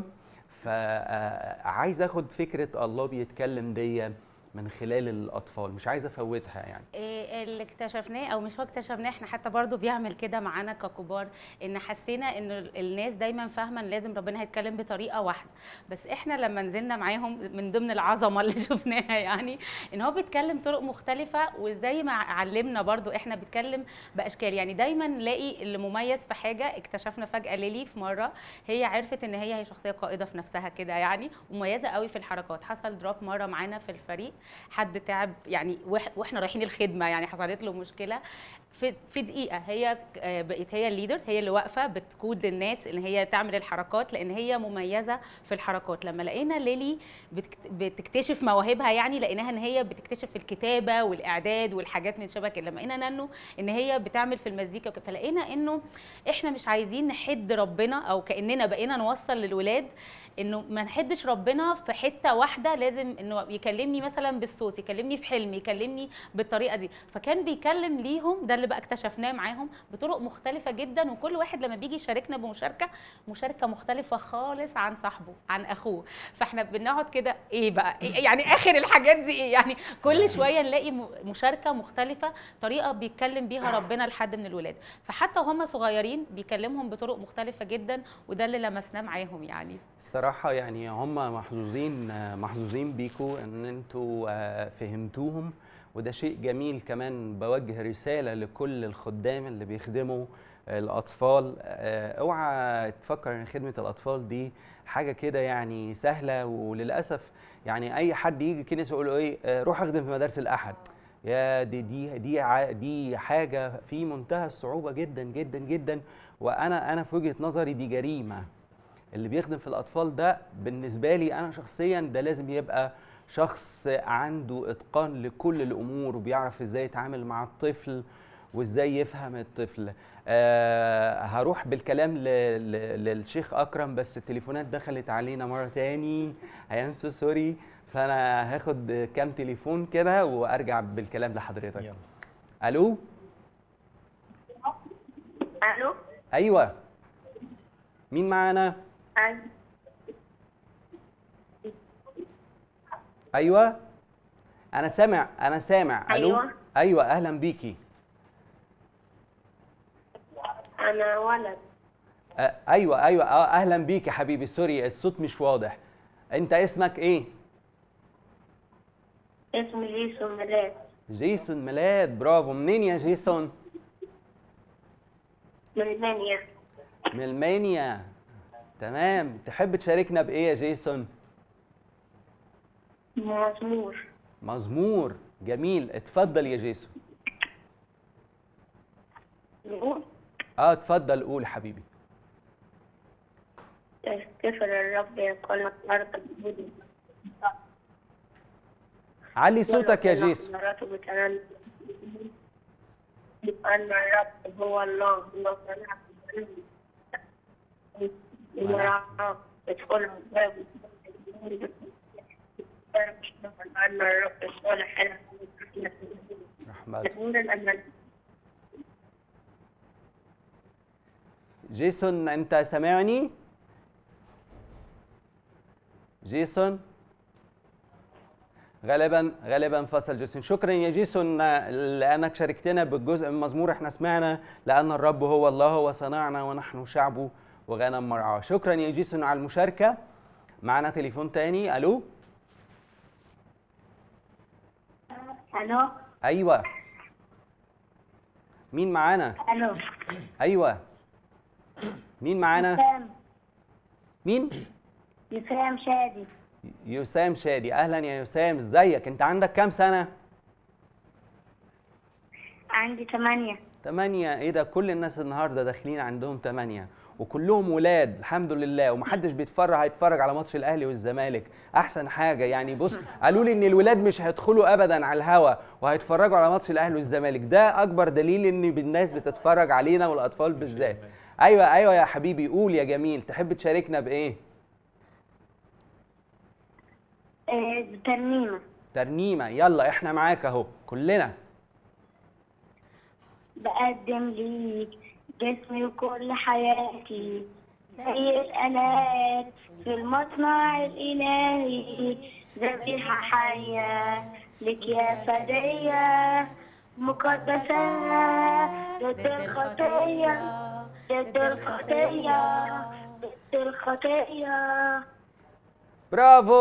فعايز اخد فكره الله بيتكلم دي من خلال الاطفال مش عايز افوتها يعني إيه اللي اكتشفناه او مش هو اكتشفناه احنا حتى برضو بيعمل كده معانا ككبار ان حسينا ان ال- الناس دايما فاهمه ان لازم ربنا هيتكلم بطريقه واحده بس احنا لما نزلنا معاهم من ضمن العظمه اللي شفناها يعني ان هو بيتكلم طرق مختلفه وزي ما علمنا برضو احنا بيتكلم باشكال يعني دايما نلاقي اللي مميز في حاجه اكتشفنا فجاه ليلي في مره هي عرفت ان هي هي شخصيه قائده في نفسها كده يعني ومميزه قوي في الحركات حصل دروب مره معانا في الفريق حد تعب يعني وإح- واحنا رايحين الخدمه يعني حصلت له مشكله في في دقيقه هي آه، بقت هي الليدر هي اللي واقفه بتقود للناس ان هي تعمل الحركات لان هي مميزه في الحركات لما لقينا ليلي بتكت- بتكتشف مواهبها يعني لقيناها ان هي بتكتشف في الكتابه والاعداد والحاجات من شبه كده لما لقينا نانو ان هي بتعمل في المزيكا وكده فلقينا انه احنا مش عايزين نحد ربنا او كاننا بقينا نوصل للولاد انه ما نحدش ربنا في حته واحده لازم انه يكلمني مثلا بالصوت يكلمني في حلم يكلمني بالطريقه دي فكان بيكلم ليهم ده اللي بقى اكتشفناه معاهم بطرق مختلفه جدا وكل واحد لما بيجي يشاركنا بمشاركه مشاركه مختلفه خالص عن صاحبه عن اخوه فاحنا بنقعد كده ايه بقى إيه يعني اخر الحاجات دي ايه يعني كل شويه نلاقي م- مشاركه مختلفه طريقه بيتكلم بيها ربنا لحد من الولاد فحتى وهم صغيرين بيكلمهم بطرق مختلفه جدا وده اللي لمسناه معاهم يعني الصراحة يعني هم محظوظين محظوظين بيكوا ان انتوا آه، فهمتوهم وده شيء جميل كمان بوجه رسالة لكل الخدام اللي بيخدموا الأطفال آه، اوعى تفكر ان خدمة الأطفال دي حاجة كده يعني سهلة وللأسف يعني أي حد يجي كنيسة يقول له إيه آه، روح أخدم في مدارس الأحد يا دي دي دي ع- دي حاجة في منتهى الصعوبة جدا جدا جدا وأنا أنا في وجهة نظري دي جريمة اللي بيخدم في الاطفال ده بالنسبه لي انا شخصيا ده لازم يبقى شخص عنده اتقان لكل الامور وبيعرف ازاي يتعامل مع الطفل وازاي يفهم الطفل أه هروح بالكلام ل- ل- للشيخ اكرم بس التليفونات دخلت علينا مره تاني اي ام سو سوري فانا هاخد كام تليفون كده وارجع بالكلام لحضرتك الو الو ايوه مين معانا ايوه انا سامع انا سامع الو أيوة. ايوه اهلا بيكي انا ولد أه ايوه ايوه اه اهلا بيكي حبيبي سوري الصوت مش واضح انت اسمك ايه اسمي جيسون ميلاد جيسون ميلاد برافو منين يا جيسون من المنيا من المانيا تمام تحب تشاركنا بايه يا جيسون مزمور مزمور جميل اتفضل يا جيسون نقول اه اتفضل قول حبيبي تفتكر الرب يقول لك أرض الجود علي صوتك يا جيسون مراته بتنام أن الرب هو الله الله صنع المرأة تدخل الباب أن الرب صالح لها رحمة تقول الأمل جيسون انت سامعني جيسون غالبا غالبا فصل جيسون شكرا يا جيسون لانك شاركتنا بالجزء من مزمور احنا سمعنا لان الرب هو الله وصنعنا ونحن شعبه وغنم مرعاه شكرا يا جيسون على المشاركه معنا تليفون تاني الو ألو ايوه مين معانا ألو ايوه مين معانا يسام مين يسام شادي يسام شادي اهلا يا يسام ازيك انت عندك كام سنه عندي ثمانية تمانية ايه ده كل الناس النهارده داخلين عندهم تمانية وكلهم ولاد الحمد لله ومحدش بيتفرج هيتفرج على ماتش الاهلي والزمالك احسن حاجه يعني بص قالوا لي ان الولاد مش هيدخلوا ابدا على الهوا وهيتفرجوا على ماتش الاهلي والزمالك ده اكبر دليل ان الناس بتتفرج علينا والاطفال بالذات ايوه ايوه يا حبيبي قول يا جميل تحب تشاركنا بايه ترنيمة ترنيمه يلا احنا معاك اهو كلنا بقدم ليك جسمي وكل حياتي زي الآلات في المصنع الإلهي ذبيحة حية لك يا فدية مقدسة ضد الخطية ضد الخطية ضد الخطية برافو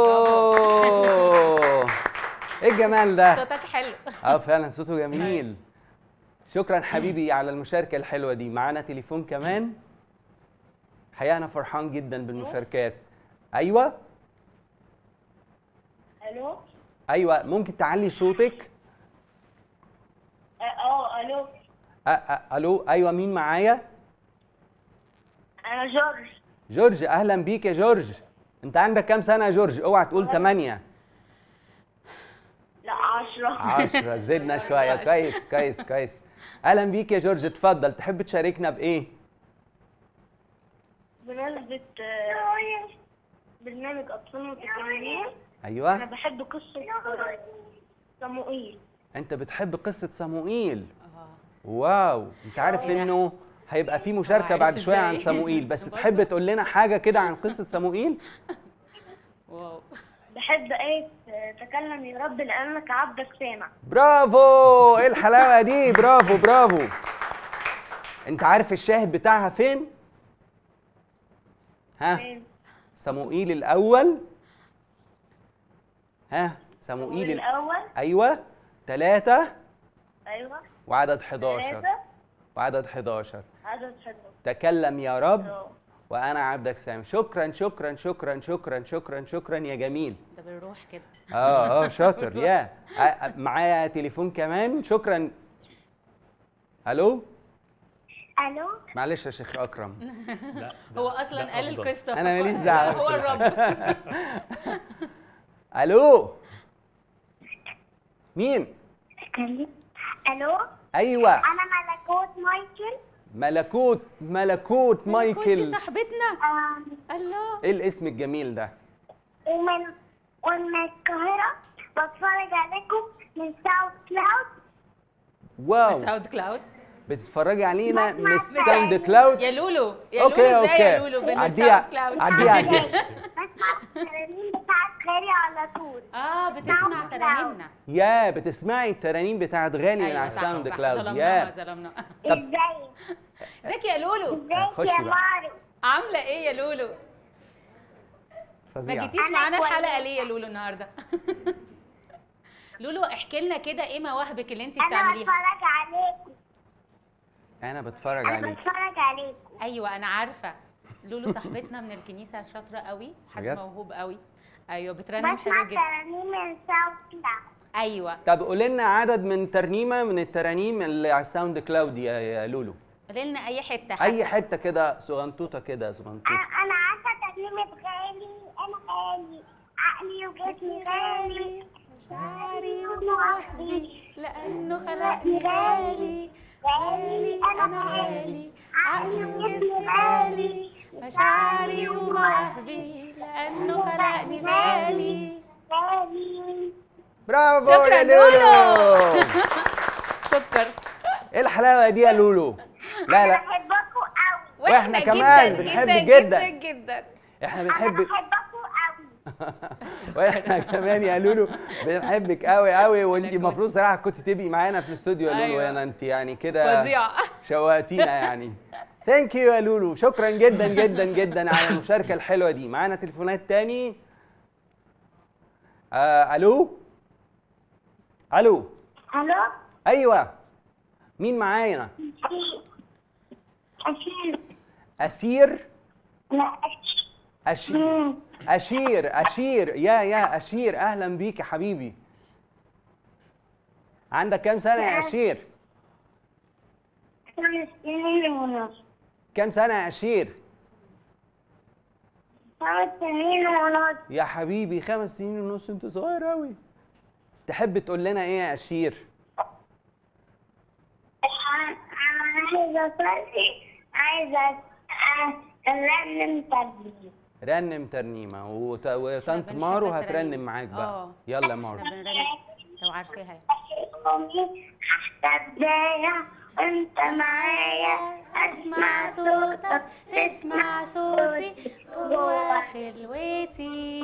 ايه الجمال ده صوتك حلو اه فعلا صوته جميل شكرا حبيبي على المشاركه الحلوه دي معانا تليفون كمان حقيقه انا فرحان جدا بالمشاركات ايوه ألو ايوه ممكن تعلي صوتك اه ألو أ- أ- الو ايوه مين معايا أنا جورج جورج اهلا بيك يا جورج انت عندك كام سنه يا جورج اوعى تقول 8 لا عشرة 10 زدنا شويه كويس كويس كويس اهلا بيك يا جورج اتفضل تحب تشاركنا بايه بمناسبة آه، برنامج أطفال متكاملين أنا ايوه بحب قصة صموئيل انت بتحب قصه صموئيل واو انت عارف انه هيبقى في مشاركه عارف بعد شويه عن إزاي؟ صموئيل بس برضه. تحب تقول لنا حاجه كده عن قصه صموئيل واو بحب آية آه، تكلم يا رب لأنك عبدك سامع برافو ايه الحلاوه دي برافو برافو انت عارف الشاهد بتاعها فين ها فين؟ صموئيل الاول ها صموئيل ال- الأول ايوه ثلاثة أيوه وعدد 11 ثلاثة وعدد 11 عدد 11 تكلم يا رب أه. وانا عبدك سامع شكرا شكرا شكرا شكرا شكرا شكرا يا جميل ده بالروح كده اه اه شاطر يا آه، آه، معايا تليفون كمان شكرا الو ألو معلش يا شيخ اكرم هو اصلا قال القصه انا فكو- ماليش دعوه هو الرب الو مين ألو ايوه أنا ملكوت مايكل ملكوت ملكوت كنت مايكل صاحبتنا آم، الله ايه الاسم الجميل ده ومن ومن القاهرة بتفرج عليكم من ساوث كلاود واو ساوند كلاود بتتفرجي علينا بسمع من الساوند. الساوند كلاود يا لولو يا اوكي لولو ازاي يا اوكي لولو بين عديها الساوند كلاود عديها عديها بسمع الترانيم بتاعت غالي على طول اه بتسمع ساوند ترانيمنا يا بتسمعي الترانيم بتاعت غالي من أيوة على صح، الساوند صح، كلاود ظلمناها يا ظلمنا طب- ازاي ازيك يا لولو ازيك خشي يا بقى. مارو عامله ايه يا لولو ما فظيعه جيتيش أنا معانا كويسة. الحلقه ليه يا لولو النهارده لولو احكي لنا كده ايه مواهبك اللي انت انا بتعمليها بتفرج عليكم انا بتفرج انا عليك بتفرج عليكم ايوه انا عارفه لولو صاحبتنا من الكنيسه شاطره قوي حد بجد؟ موهوب قوي ايوه بترنم بسمع حلو جدا ترانيم من ساوث كلاود ايوه طب قولي لنا عدد من ترنيمه من الترانيم اللي على الساوند كلاود يا يا لولو قولي لنا اي حته اي حتى. حته كده صغنطوطه كده صغنطوطه أ- انا عارفه ترنيمه غالي انا غالي عقلي وجسمي غالي شعري ومعهدي لانه خلقني غالي غالي انا غالي عقلي وجسمي غالي مشاعري ومواهبي لانه خلقني غالي غالي برافو شكراً يا لولو لولو. سكر ايه الحلاوه دي يا لولو لا انا لا بحبكم قوي وإحنا كمان بنحبك جداً. جدا جدا احنا انا بنحب بحبكم قوي واحنا كمان يا لولو بنحبك قوي قوي وانت لكن- المفروض صراحه كنت تبقي معانا في الاستوديو يا لولو أيوة. انا انت يعني كده فظيعه شوقتينا يعني ثانك يو يا لولو شكرا جدا جدا جدا على المشاركه الحلوه دي معانا تليفونات تاني آه الو الو الو ايوه مين معانا أشير اسير لا أشير أشير أشير يا يا أشير أهلا بيك يا حبيبي عندك كام سنة يا أشير؟ خمس سنين ونص كام سنة يا أشير؟ خمس سنين ونص يا حبيبي خمس سنين ونص أنت صغير أوي تحب تقول لنا إيه يا أشير؟ أنا عايزة أصلي عايزة أرنم ترنيم رنم ترنيمه وت... وطنط بنحب مارو الترانيم. هترنم معاك بقى آه. يلا يا مارو احنا بنرنم لو عارفاها يعني. أمي حتى بداية وأنت معايا اسمع صوتك تسمع صوتي جوا خلوتي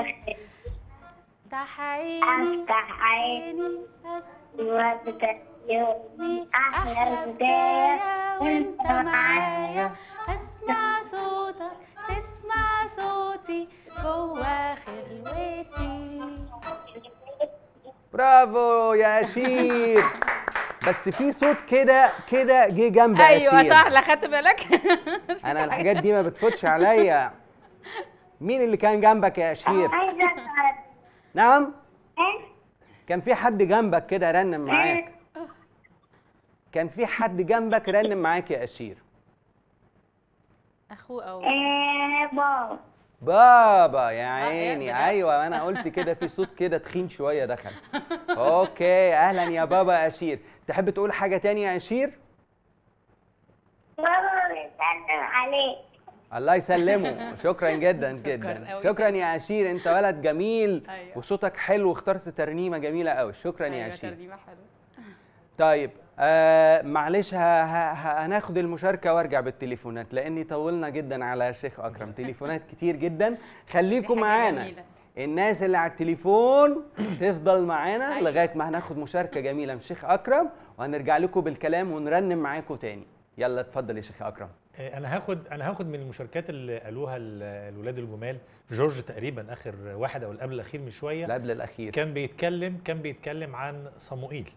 افتح عيني أفتح عيني عيني وابدأ يومي أحلى احلى البداية بداية وأنت وانت معايا معايا اسمع صوتك تسمع صوتي جوا خلوتي برافو يا اشير بس في صوت كده كده جه جنب ايوه أشير. صح لا خدت بالك انا الحاجات دي ما بتفوتش عليا مين اللي كان جنبك يا اشير عايزة أسأل نعم إيه؟ كان في حد جنبك كده رنم معاك كان في حد جنبك رنم معاك يا اشير اخوه او إيه بابا بابا يا إيه عيني بجد؟ ايوه انا قلت كده في صوت كده تخين شويه دخل اوكي اهلا يا بابا اشير تحب تقول حاجه تانية يا اشير بابا بيسلم عليك الله يسلمه شكرا جدا شكراً جدا أوي. شكرا يا اشير انت ولد جميل أيوة. وصوتك حلو واخترت ترنيمه جميله قوي شكرا يا ايوه اشير ترنيمه حلوه طيب آه معلش ه- ه- ه- هناخد المشاركه وارجع بالتليفونات لاني طولنا جدا على شيخ اكرم تليفونات كتير جدا خليكم حاجة معانا جميلة. الناس اللي على التليفون تفضل معانا أيوة. لغايه ما هناخد مشاركه جميله من شيخ اكرم وهنرجع لكم بالكلام ونرنم معاكم تاني يلا اتفضل يا شيخ اكرم آه، انا هاخد انا هاخد من المشاركات اللي قالوها ال- الولاد الجمال جورج تقريبا اخر واحد او اللي قبل الاخير من شويه اللي قبل الاخير كان بيتكلم كان بيتكلم عن صموئيل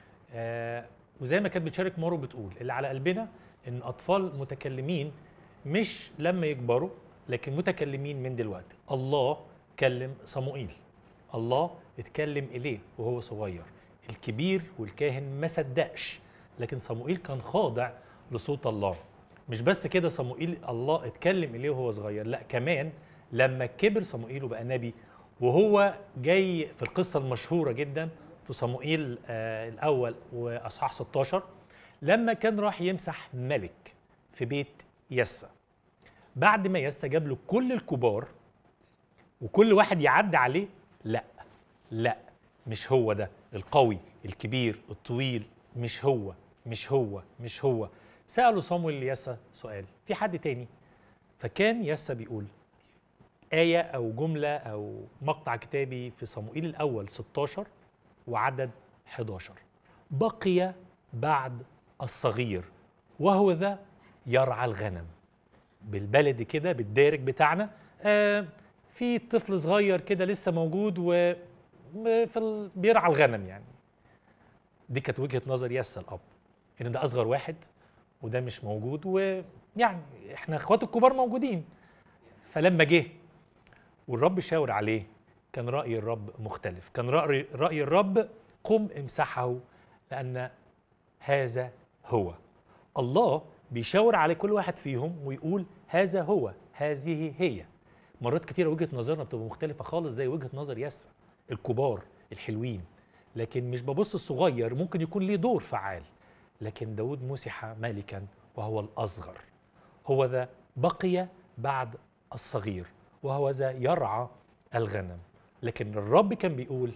آه وزي ما كانت بتشارك مارو بتقول اللي على قلبنا ان اطفال متكلمين مش لما يكبروا لكن متكلمين من دلوقتي الله كلم صموئيل الله اتكلم اليه وهو صغير الكبير والكاهن ما صدقش لكن صموئيل كان خاضع لصوت الله مش بس كده صموئيل الله اتكلم اليه وهو صغير لا كمان لما كبر صموئيل وبقى نبي وهو جاي في القصه المشهوره جدا في صموئيل آه الاول واصحاح 16 لما كان راح يمسح ملك في بيت يسى بعد ما يسى جاب له كل الكبار وكل واحد يعدي عليه لا لا مش هو ده القوي الكبير الطويل مش هو مش هو مش هو سألوا صمويل يسى سؤال في حد تاني فكان يسى بيقول آية أو جملة أو مقطع كتابي في صموئيل الأول 16 وعدد 11 بقي بعد الصغير وهو ذا يرعى الغنم بالبلدي كده بالدارج بتاعنا آه في طفل صغير كده لسه موجود و في ال... بيرعى الغنم يعني دي كانت وجهه نظر ياسا الاب ان ده اصغر واحد وده مش موجود ويعني احنا اخواته الكبار موجودين فلما جه والرب شاور عليه كان راي الرب مختلف كان راي راي الرب قم امسحه لان هذا هو الله بيشاور على كل واحد فيهم ويقول هذا هو هذه هي مرات كتيرة وجهة نظرنا بتبقى مختلفة خالص زي وجهة نظر ياسا الكبار الحلوين لكن مش ببص الصغير ممكن يكون ليه دور فعال لكن داود مسح مالكا وهو الأصغر هو ذا بقي بعد الصغير وهو ذا يرعى الغنم لكن الرب كان بيقول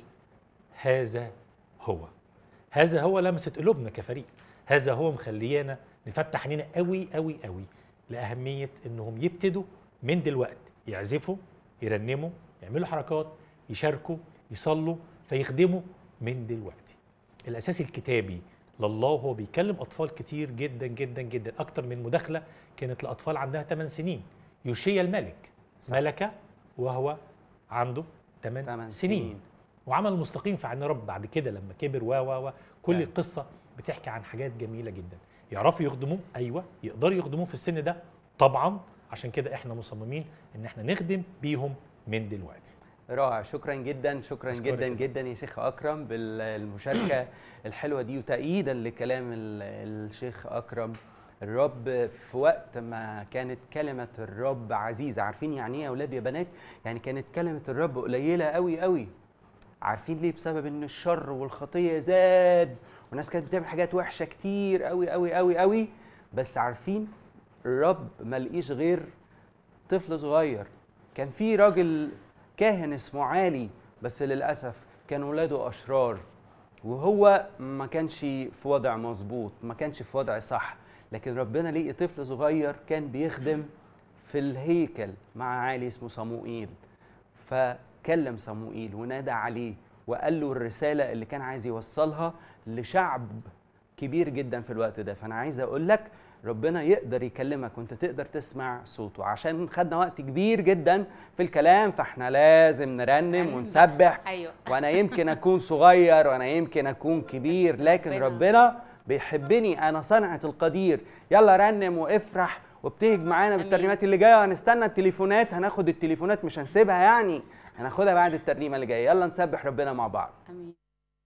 هذا هو هذا هو لمست قلوبنا كفريق هذا هو مخليانا نفتح عينينا قوي قوي قوي لأهمية إنهم يبتدوا من دلوقتي يعزفوا يرنموا يعملوا حركات يشاركوا يصلوا فيخدموا من دلوقتي الأساس الكتابي لله هو بيكلم أطفال كتير جدا جدا جدا أكتر من مداخلة كانت لأطفال عندها 8 سنين يوشيا الملك ملك وهو عنده 8 تمن سنين, سنين. وعمل المستقيم في عين رب بعد كده لما كبر و و و كل أيوة. القصه بتحكي عن حاجات جميله جدا يعرفوا يخدموه ايوه يقدروا يخدموه في السن ده طبعا عشان كده احنا مصممين ان احنا نخدم بيهم من دلوقتي رائع شكرا جدا شكرا أشكرك جدا يا زلمة. جدا يا شيخ اكرم بالمشاركه الحلوه دي وتأييدا لكلام ال- الشيخ اكرم الرب في وقت ما كانت كلمه الرب عزيزه عارفين يعني ايه يا اولاد يا بنات يعني كانت كلمه الرب قليله قوي قوي عارفين ليه بسبب ان الشر والخطيه زاد والناس كانت بتعمل حاجات وحشه كتير قوي قوي قوي قوي بس عارفين الرب ما لقيش غير طفل صغير كان في راجل كاهن اسمه عالي بس للاسف كان ولاده اشرار وهو ما كانش في وضع مظبوط ما كانش في وضع صح لكن ربنا لقي طفل صغير كان بيخدم في الهيكل مع عالي اسمه صموئيل فكلم صموئيل ونادى عليه وقال له الرسالة اللي كان عايز يوصلها لشعب كبير جدا في الوقت ده فأنا عايز أقول لك ربنا يقدر يكلمك وانت تقدر تسمع صوته عشان خدنا وقت كبير جدا في الكلام فاحنا لازم نرنم ونسبح ايوه وانا يمكن اكون صغير وانا يمكن اكون كبير لكن ربنا- ربنا بيحبني انا صنعة القدير يلا رنم وافرح وابتهج معانا بالترنيمات اللي جايه هنستنى التليفونات هناخد التليفونات مش هنسيبها يعني هناخدها بعد الترنيمه اللي جايه يلا نسبح ربنا مع بعض امين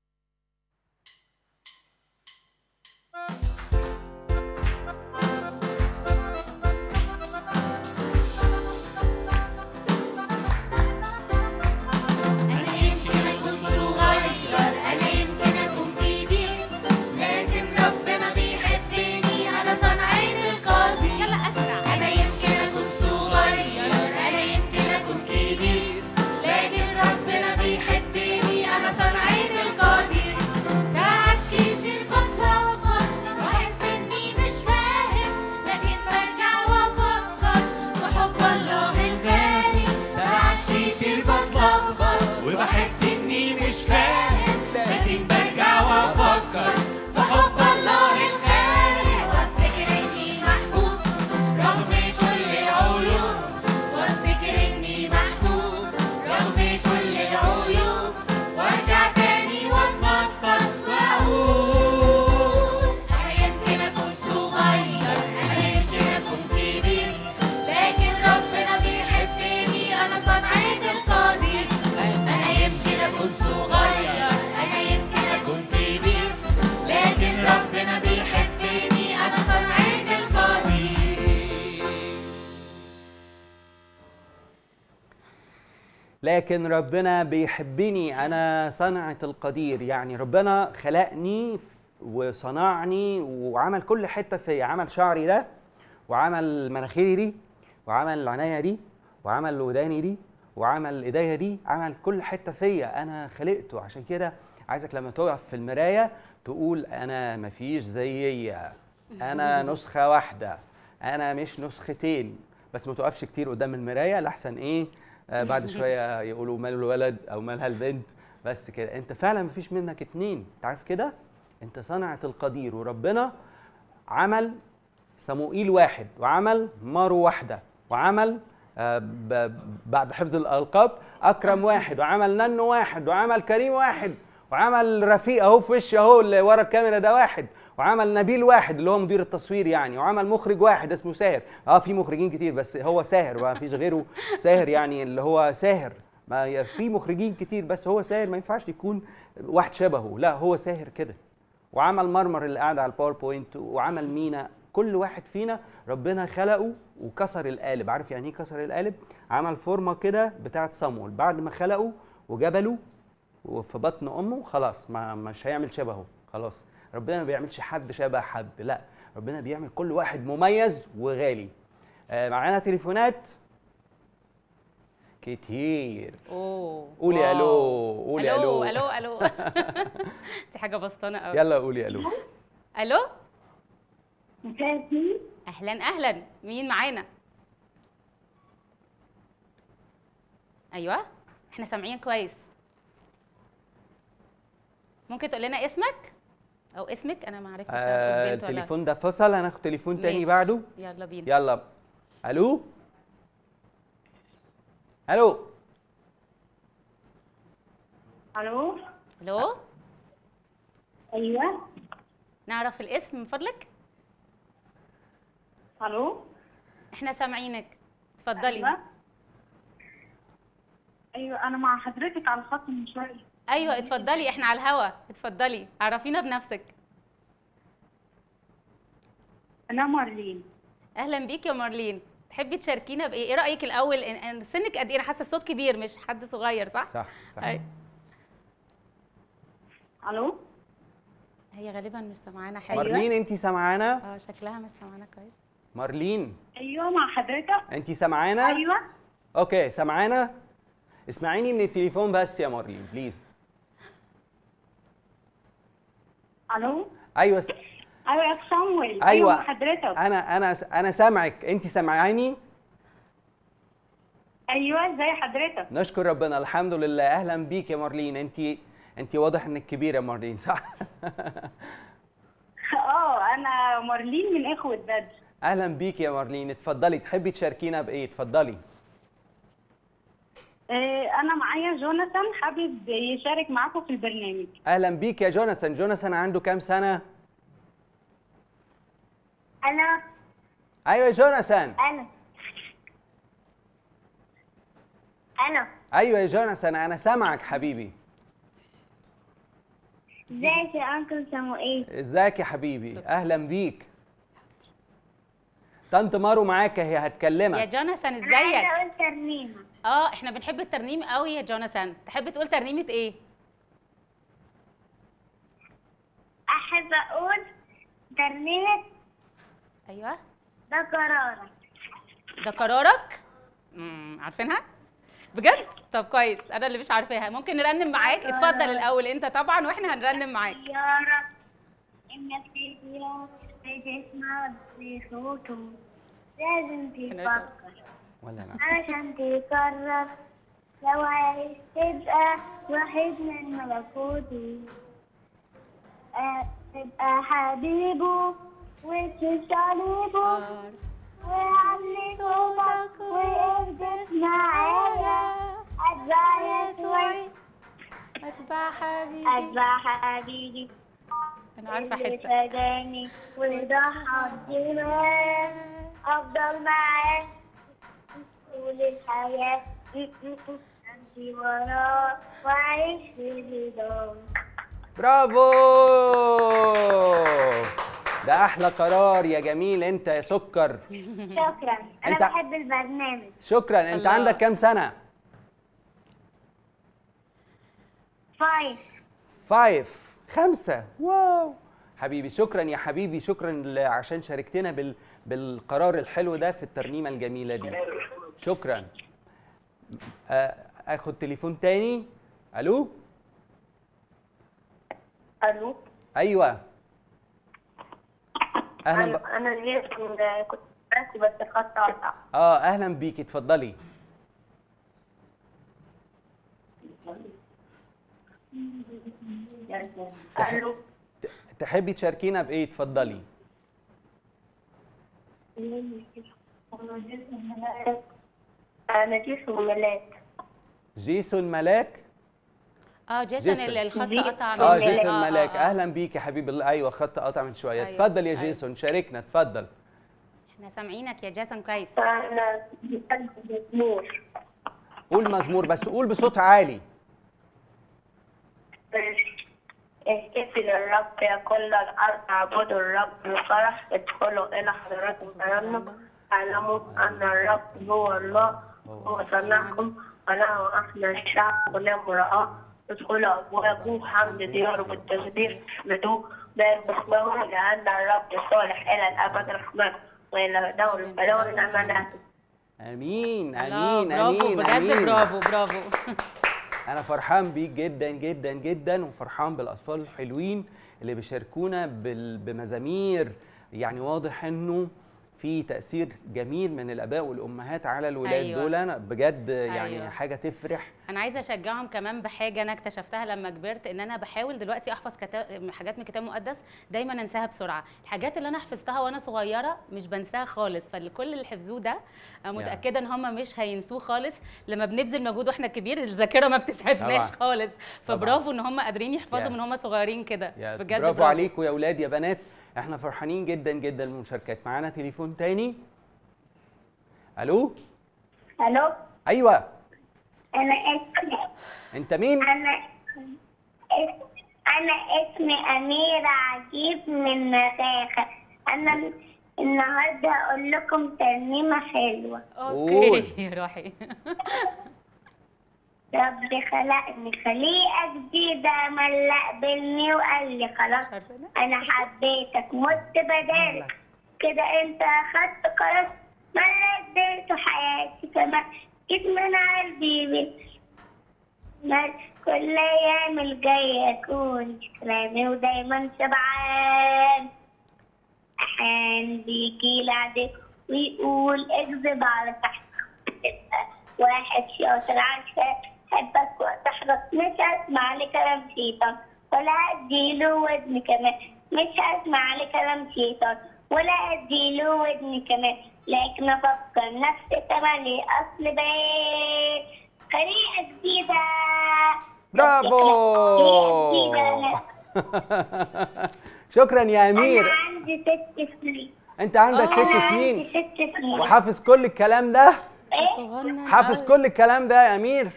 أنا يمكن أكون صغير أنا يمكن أكون كبير لكن ربنا بيحبني أنا صنعين القدير يلا أسرع أنا يمكن أكون صغير أنا يمكن أكون كبير لكن ربنا بيحبني أنا صنعين القدير ساعات كتير بتلخبط وأحس إني مش فاهم لكن برجع وأفكر بحب الله الغالي ساعات كتير بتلخبط وبحس اني مش فاهم لكن برجع وافكر في حب الله الغالي وافتكر اني محبوب رغم كل العيوب وافتكر اني محبوب رغم كل العيوب وارجع تاني واتنطط واقول انا يمكن اكون صغير انا يمكن اكون كبير لكن ربنا بيحبني انا صنعين القدير انا يمكن اكون صغير انا يمكن اكون كبير لكن ربنا بيحبني انا صنعين القدير لكن ربنا بيحبني انا صنعة القدير يعني ربنا خلقني وصنعني وعمل كل حتة فيا عمل شعري ده وعمل مناخيري دي وعمل العناية دي وعمل وداني دي وعمل ايديا دي عمل كل حتة فيا انا خلقته عشان كده عايزك لما تقف في المراية تقول انا مفيش زيي انا نسخة واحدة انا مش نسختين بس ما تقفش كتير قدام المراية لحسن ايه آه بعد شويه يقولوا ماله الولد او مالها البنت بس كده انت فعلا مفيش منك اتنين انت عارف كده انت صنعة القدير وربنا عمل صموئيل واحد وعمل مارو واحده وعمل آه، ب- بعد حفظ الالقاب اكرم واحد وعمل ننو واحد وعمل كريم واحد وعمل رفيق اهو في وشي اهو اللي ورا الكاميرا ده واحد وعمل نبيل واحد اللي هو مدير التصوير يعني وعمل مخرج واحد اسمه ساهر اه في مخرجين كتير بس هو ساهر ما فيش غيره ساهر يعني اللي هو ساهر ما ي- في مخرجين كتير بس هو ساهر ما ينفعش يكون واحد شبهه لا هو ساهر كده وعمل مرمر اللي قاعد على الباوربوينت وعمل مينا كل واحد فينا ربنا خلقه وكسر القالب عارف يعني ايه كسر القالب عمل فورمه كده بتاعه صموئيل بعد ما خلقه وجبله وفي بطن امه خلاص ما مش هيعمل شبهه خلاص ربنا ما بيعملش حد شبه حد لا ربنا بيعمل كل واحد مميز وغالي آه معانا تليفونات كتير اوه قولي واو. الو قولي الو الو الو دي حاجه بسطانه قوي يلا قولي الو الو اهلا اهلا مين معانا ايوه احنا سامعين كويس ممكن تقول لنا اسمك او اسمك انا ما عرفتش آه هاخد بنت ولا التليفون ده فصل هناخد تليفون تاني ماشي. بعده يلا بينا يلا الو الو الو الو ايوه نعرف الاسم من فضلك الو احنا سامعينك اتفضلي أيوة. ايوه انا مع حضرتك على الخط من شويه ايوه اتفضلي احنا على الهوا اتفضلي عرفينا بنفسك انا مارلين اهلا بيك يا مارلين تحبي تشاركينا بايه ايه رايك الاول ان إن سنك قد ايه انا حاسه الصوت كبير مش حد صغير صح صح صح أي. الو هي غالبا مش سامعانا حاجه مارلين انت سامعانا اه شكلها مش سامعانا كويس مارلين ايوه مع حضرتك انت سامعانا ايوه اوكي سامعانا اسمعيني من التليفون بس يا مارلين بليز الو ايوه س... ايوه يا صامويل ايوه مع حضرتك انا انا انا سامعك انت سامعاني ايوه ازي حضرتك نشكر ربنا الحمد لله اهلا بيك يا مارلين انت انت واضح انك كبيره يا مارلين صح اه انا مارلين من اخوة بدر اهلا بيك يا مارلين اتفضلي تحبي تشاركينا بايه اتفضلي آه، انا معايا جوناثان حابب يشارك معاكم في البرنامج اهلا بيك يا جوناثان جوناثان عنده كام سنه انا ايوه يا جوناثان انا انا ايوه يا جوناثان انا سامعك حبيبي ازيك يا انكل سموئيل ازيك يا حبيبي اهلا بيك طنط مارو معاك هي يا هتكلمك جوناثان عايزه ازيك اقول ترنيمه اه احنا بنحب الترنيم قوي يا جوناثان تحب تقول ترنيمه ايه احب اقول ترنيمه ايوه ده قرارك ده قرارك امم عارفينها بجد طب كويس انا اللي مش عارفاها ممكن نرنم معاك اتفضل الاول انت طبعا واحنا هنرنم معاك يا رب انك تدير بتسمع بصوته لازم تفكر ولا انا علشان تقرر لو عايز تبقى واحد من ملكوته آه، تبقى حبيبه وتشاليبه وعلي صوتك واهدف معايا اتبع يسوع اتبع حبيبي اتبع حبيبي انا عارفه اللي حته فداني وضحى بدماغ افضل معاه طول الحياة امشي وراه واعيش في رضاه برافو ده احلى قرار يا جميل انت يا سكر شكرا انا أنت- بحب البرنامج شكرا انت الله. عندك كام سنه فايف فايف خمسة واو حبيبي شكرا يا حبيبي شكرا ل- عشان شاركتنا بال... بالقرار الحلو ده في الترنيمة الجميلة دي شكرا آه، اخد تليفون تاني الو الو ايوه اهلا ب... انا انا جيت كنت براسي بس الخط قطع اه اهلا بيكي اتفضلي الو تحبي تشاركينا بايه اتفضلي انا جيسون ملاك جيسون ملاك اه جيسون جيسون. اللي الخط جي- قطع اه منه. جيسون آه، آه، ملاك آه. اهلا بيكي يا حبيبي الله. ايوه خط قطع من شويه أيوة، اتفضل يا أيوة. جيسون شاركنا اتفضل احنا سامعينك يا جيسون كويس انا بحب مزمور قول مزمور بس قول بصوت عالي احتفل الرب يا كل الأرض اعبدوا الرب بفرح ادخلوا إلى حضرات الترنم اعلموا أن الرب هو الله هو صنعكم وله أحلى الشعب ولا امرأة ادخلوا أبوابه حمد دياره بالتسبيح بدو بارك اسمه لأن الرب صالح إلى الأبد رحمته وإلى دور البلون أمانته امين الله، امين برافو امين بجد امين برافو برافو انا فرحان بيك جدا جدا جدا وفرحان بالاطفال الحلوين اللي بيشاركونا بال- بمزامير يعني واضح انه في تاثير جميل من الاباء والامهات على الولاد أيوة. دول أنا بجد يعني أيوة. حاجه تفرح انا عايزه اشجعهم كمان بحاجه انا اكتشفتها لما كبرت ان انا بحاول دلوقتي احفظ كتاب حاجات من الكتاب المقدس دايما انساها بسرعه الحاجات اللي انا حفظتها وانا صغيره مش بنساها خالص فكل اللي حفظوه ده أنا متاكده ان هم مش هينسوه خالص لما بنبذل مجهود واحنا كبير الذاكره ما بتسعفناش طبعاً. خالص فبرافو ان هم قادرين يحفظوا يا. من هم صغيرين كده يا بجد برافو عليكم يا اولاد يا بنات احنا فرحانين جدا جدا بالمشاركات معانا تليفون تاني الو ألو ايوه أنا اسمي انت مين أنا اس- أنا اسمي أميرة عجيب من مخاخة أنا النهاردة أقول لكم ترنيمة حلوة اوكي روحي رب خلقني خليقة جديدة ملق بالني وقال لي خلاص أنا حبيتك مت بدالك كده انت اخدت قرار ما أنا اديته حياتي كمان جيت من قلبي بس ما كل الايام الجاية اكون كلامي ودايما شبعان احيانا بيجي لعدك ويقول اكذب على تحت واحد شاطر عشان حبك وتحرص مش هسمع لكلام شيطان ولا اديله ودن كمان مش هسمع لكلام شيطان ولا اديله ودن كمان لكن افكر نفسي تملي اصل بيت خريقة جديدة برافو جديدة شكرا يا امير انا عندي ست سنين انت عندك أنا ست سنين عندي ست سنين وحافظ كل الكلام ده ايه حافظ كل الكلام ده يا امير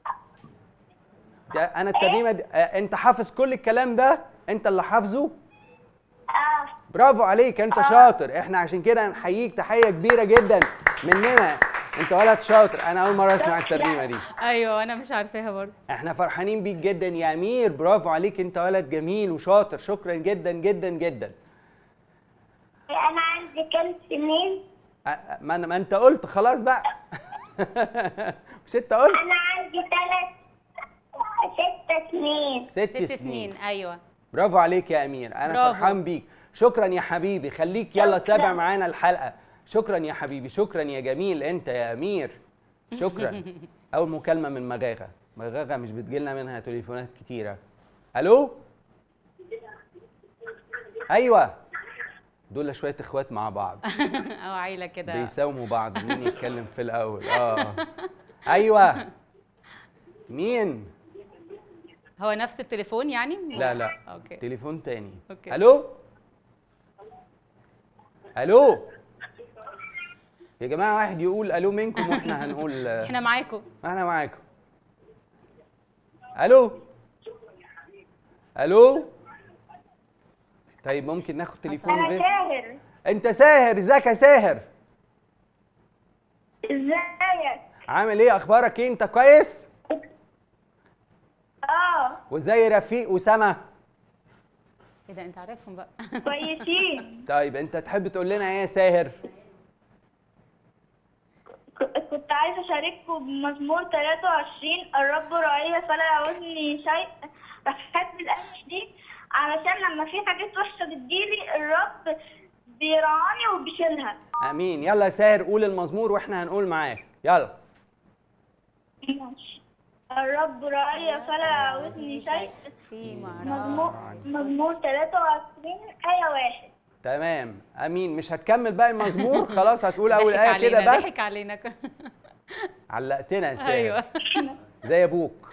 ده انا الترنيمه دي آه، انت حافظ كل الكلام ده انت اللي حافظه اه برافو عليك انت شاطر احنا عشان كده نحييك تحيه كبيره جدا مننا انت ولد شاطر انا اول مره اسمع الترنيمه دي ايوه انا مش عارفاها برضه احنا فرحانين بيك جدا يا امير برافو عليك انت ولد جميل وشاطر شكرا جدا جدا جدا انا عندي كام سنين أ- أ- ما, أنا- ما انت قلت خلاص بقى مش انت قلت انا عندي ثلاث ست سنين ست, ست سنين ايوه برافو عليك يا امير انا برافو. فرحان بيك شكرا يا حبيبي خليك يلا تابع معانا الحلقه شكرا يا حبيبي شكرا يا جميل انت يا امير شكرا اول مكالمه من مغاغه مغاغه مش بتجيلنا منها تليفونات كتيره الو ايوه دول شويه اخوات مع بعض او عيله كده بيساوموا بعض مين يتكلم في الاول اه ايوه مين هو نفس التليفون يعني لا لا اوكي تليفون تاني أوكي. الو الو يا جماعه واحد يقول الو منكم واحنا هنقول احنا معاكم احنا معاكم الو الو طيب ممكن ناخد تليفون انا غير ساهر انت ساهر ازيك يا ساهر ازيك عامل ايه اخبارك ايه انت كويس اه وازاي رفيق وسما ايه ده انت عارفهم بقى كويسين طيب انت تحب تقول لنا ايه يا ساهر ك- كنت عايزه اشارككم بمزمور 23 الرب رعية فلا يعوزني شيء رفعت القلب دي علشان لما في حاجات وحشه بتجيلي الرب بيرعاني وبيشيلها امين يلا يا ساهر قول المزمور واحنا هنقول معاك يلا ماشي. الرب رعية فلا يعوزني شيء في مزمور مزمور 23 آية واحد تمام امين مش هتكمل باقي المزمور خلاص هتقول اول ضحك ايه كده علينا، بس ضحك علينا علقتنا يا ساهر ايوه زي ابوك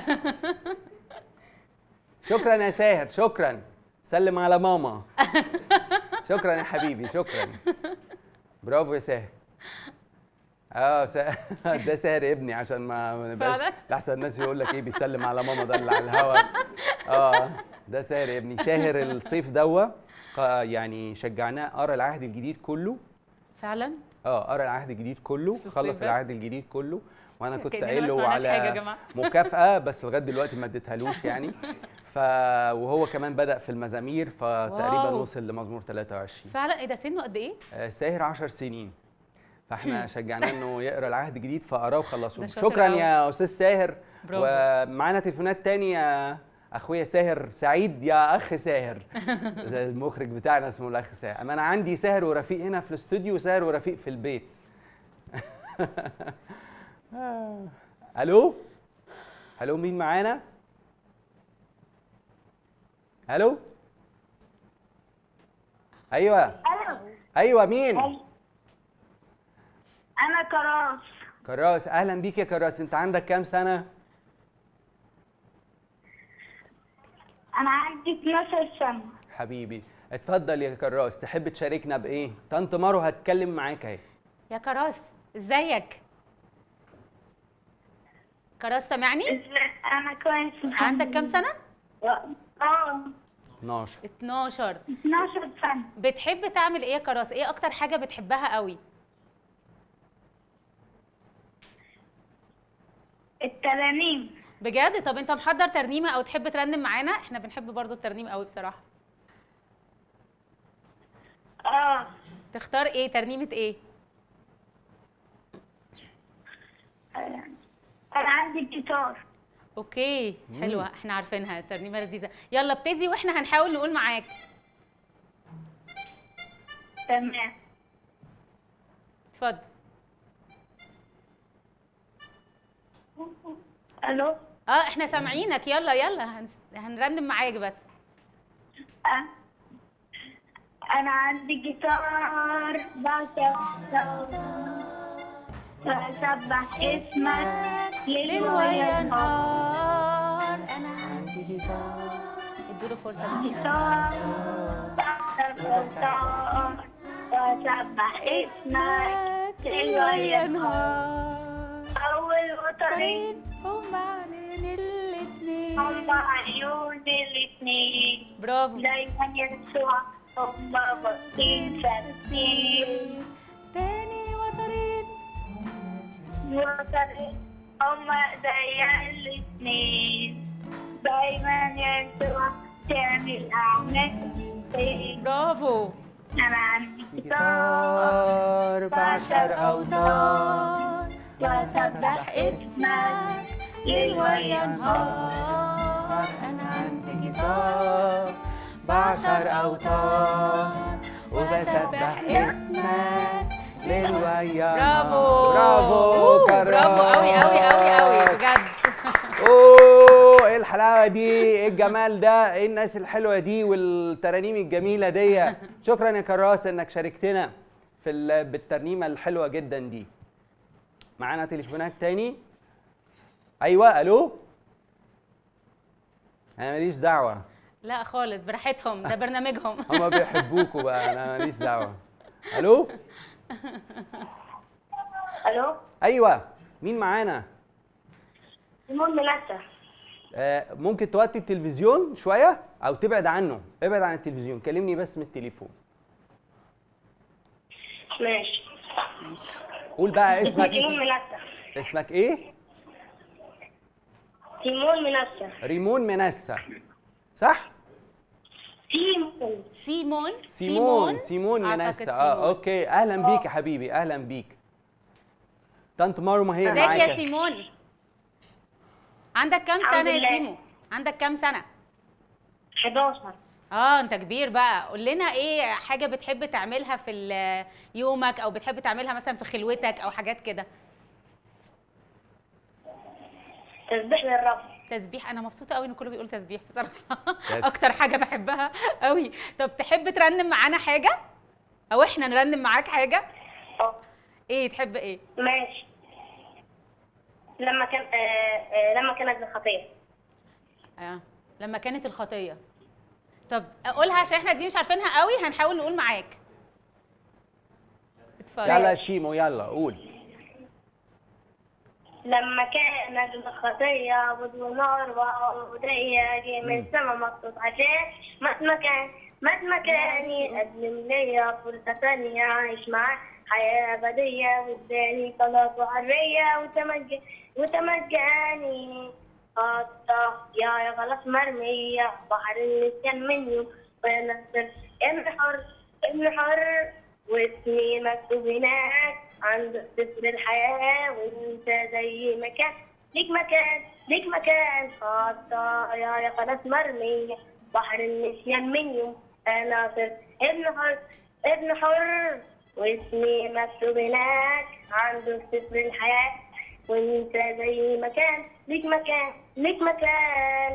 شكرا يا ساهر شكرا سلم على ماما شكرا يا حبيبي شكرا برافو يا ساهر اه سا... ده ساهر ابني عشان ما ما نبقاش فعلا؟ لحسن الناس يقول لك ايه بيسلم على ماما ده اللي على الهوا اه ده ساهر ابني ساهر الصيف دوا قا- يعني شجعناه قرا العهد الجديد كله فعلا اه قرا العهد الجديد كله الصيف خلص بس؟ العهد الجديد كله وانا كنت كأننا قايل ما له سمعناش حاجة يا على جماعة. مكافاه بس لغايه دلوقتي ما اديتهالوش يعني ف وهو كمان بدا في المزامير فتقريبا واو. وصل لمزمور 23 فعلا ايه ده سنه قد ايه آه، ساهر 10 سنين فاحنا شجعناه انه يقرا العهد الجديد فقراه وخلصه ده شاطر شكرا أوي. يا استاذ ساهر برافو. ومعانا تليفونات تاني يا اخويا ساهر سعيد يا اخ ساهر ده المخرج بتاعنا اسمه الاخ ساهر اما انا عندي ساهر ورفيق هنا في الاستوديو وساهر ورفيق في البيت الو الو مين معانا الو ايوه ألو ايوه مين أنا كراس كراس اهلا بيك يا كراس انت عندك كام سنه أنا عندي 12 سنة حبيبي اتفضل يا كراس تحب تشاركنا بايه طنط مارو هتكلم معاك اهي يا كراس ازيك كراس سامعني أنا كويس الحمد عندك كام لله. سنه اه 12 12 12 سنة بتحب تعمل ايه يا كراس ايه اكتر حاجه بتحبها قوي الترانيم بجد طب انت محضر ترنيمه او تحب ترنم معانا احنا بنحب برضو الترنيم قوي بصراحه اه تختار ايه ترنيمه ايه انا عندي الجيتار اوكي مم. حلوه احنا عارفينها ترنيمه لذيذه يلا ابتدي واحنا هنحاول نقول معاك تمام اتفضل الو اه احنا سامعينك يلا يلا هنس- هنرنم معاك بس أه. انا عندي جيتار بسبح اسمك ليل ونهار انا عندي جيتار اديله فرصه جيتار بسبح اسمك ليل ونهار اول وترين هم عيون الاتنين هم عيون الاتنين برافو دايما يسوع هم باصين ثابتين تاني وترين وترين هم زي الاتنين دايما يسوع تعمل أعمال برافو أنا عندي جيتار بعشر أوتار وأسبح اسمك ليل ونهار أنا عندي جيتار بعشر أوتار وبسبح اسمك ليل ويا برافو برافو كرم برافو قوي قوي قوي قوي بجد اوه ايه الحلاوه دي ايه الجمال ده ايه الناس الحلوه دي والترانيم الجميله دي شكرا يا كراس انك شاركتنا في ال- بالترنيمه الحلوه جدا دي معانا تليفونات تاني ايوه الو انا ماليش دعوه لا خالص براحتهم ده برنامجهم هما بيحبوكوا بقى انا ماليش دعوه الو ألو ايوه مين معانا سيمون منسى آه، ممكن توطي التلفزيون شويه او تبعد عنه ابعد عن التلفزيون كلمني بس من التليفون ماشي قول بقى اسمك سيمون منسى اسمك ايه سيمون منسى ريمون منسى صح سيمون سيمون سيمون سيمون أعتقد منسى سيمون. اه اوكي اهلا بيك يا حبيبي اهلا بيك طنط مارو هي ازيك معاك يا سيمون عندك كام الحمد سنه يا لله. سيمو عندك كام سنه 11 اه انت كبير بقى قول لنا ايه حاجه بتحب تعملها في ال- يومك او بتحب تعملها مثلا في خلوتك او حاجات كده تسبيح للرب تسبيح انا مبسوطه قوي ان كله بيقول تسبيح بصراحه يس. اكتر حاجه بحبها قوي طب تحب ترنم معانا حاجه او احنا نرنم معاك حاجه اه ايه تحب ايه ماشي لما كان آه آه لما كانت الخطيه اه لما كانت الخطيه طب قولها عشان احنا دي مش عارفينها قوي هنحاول نقول معاك اتفضل يلا يا شيمو يلا قول لما كانت الخطية عبد ونار وعبودية جه من سما مخصوص عشان مات مكان مات مكاني قدم ليا فرصة تانية أعيش معاه حياة أبدية واداني خلاص وحرية وتمج وتمجاني خطة يا يا خلاص مرمية بحر النسيان مني وأنا صرت ابن حر ابن حر واسمي مكتوب هناك عند سفر الحياة وانت زي ما كان ليك مكان ليك مكان خطايا يا خلاص مرمية بحر النسيان من يوم أنا صرت ابن حر ابن حر واسمي مكتوب هناك عند سفر الحياة وانت زي ما كان ليك مكان ليك مكان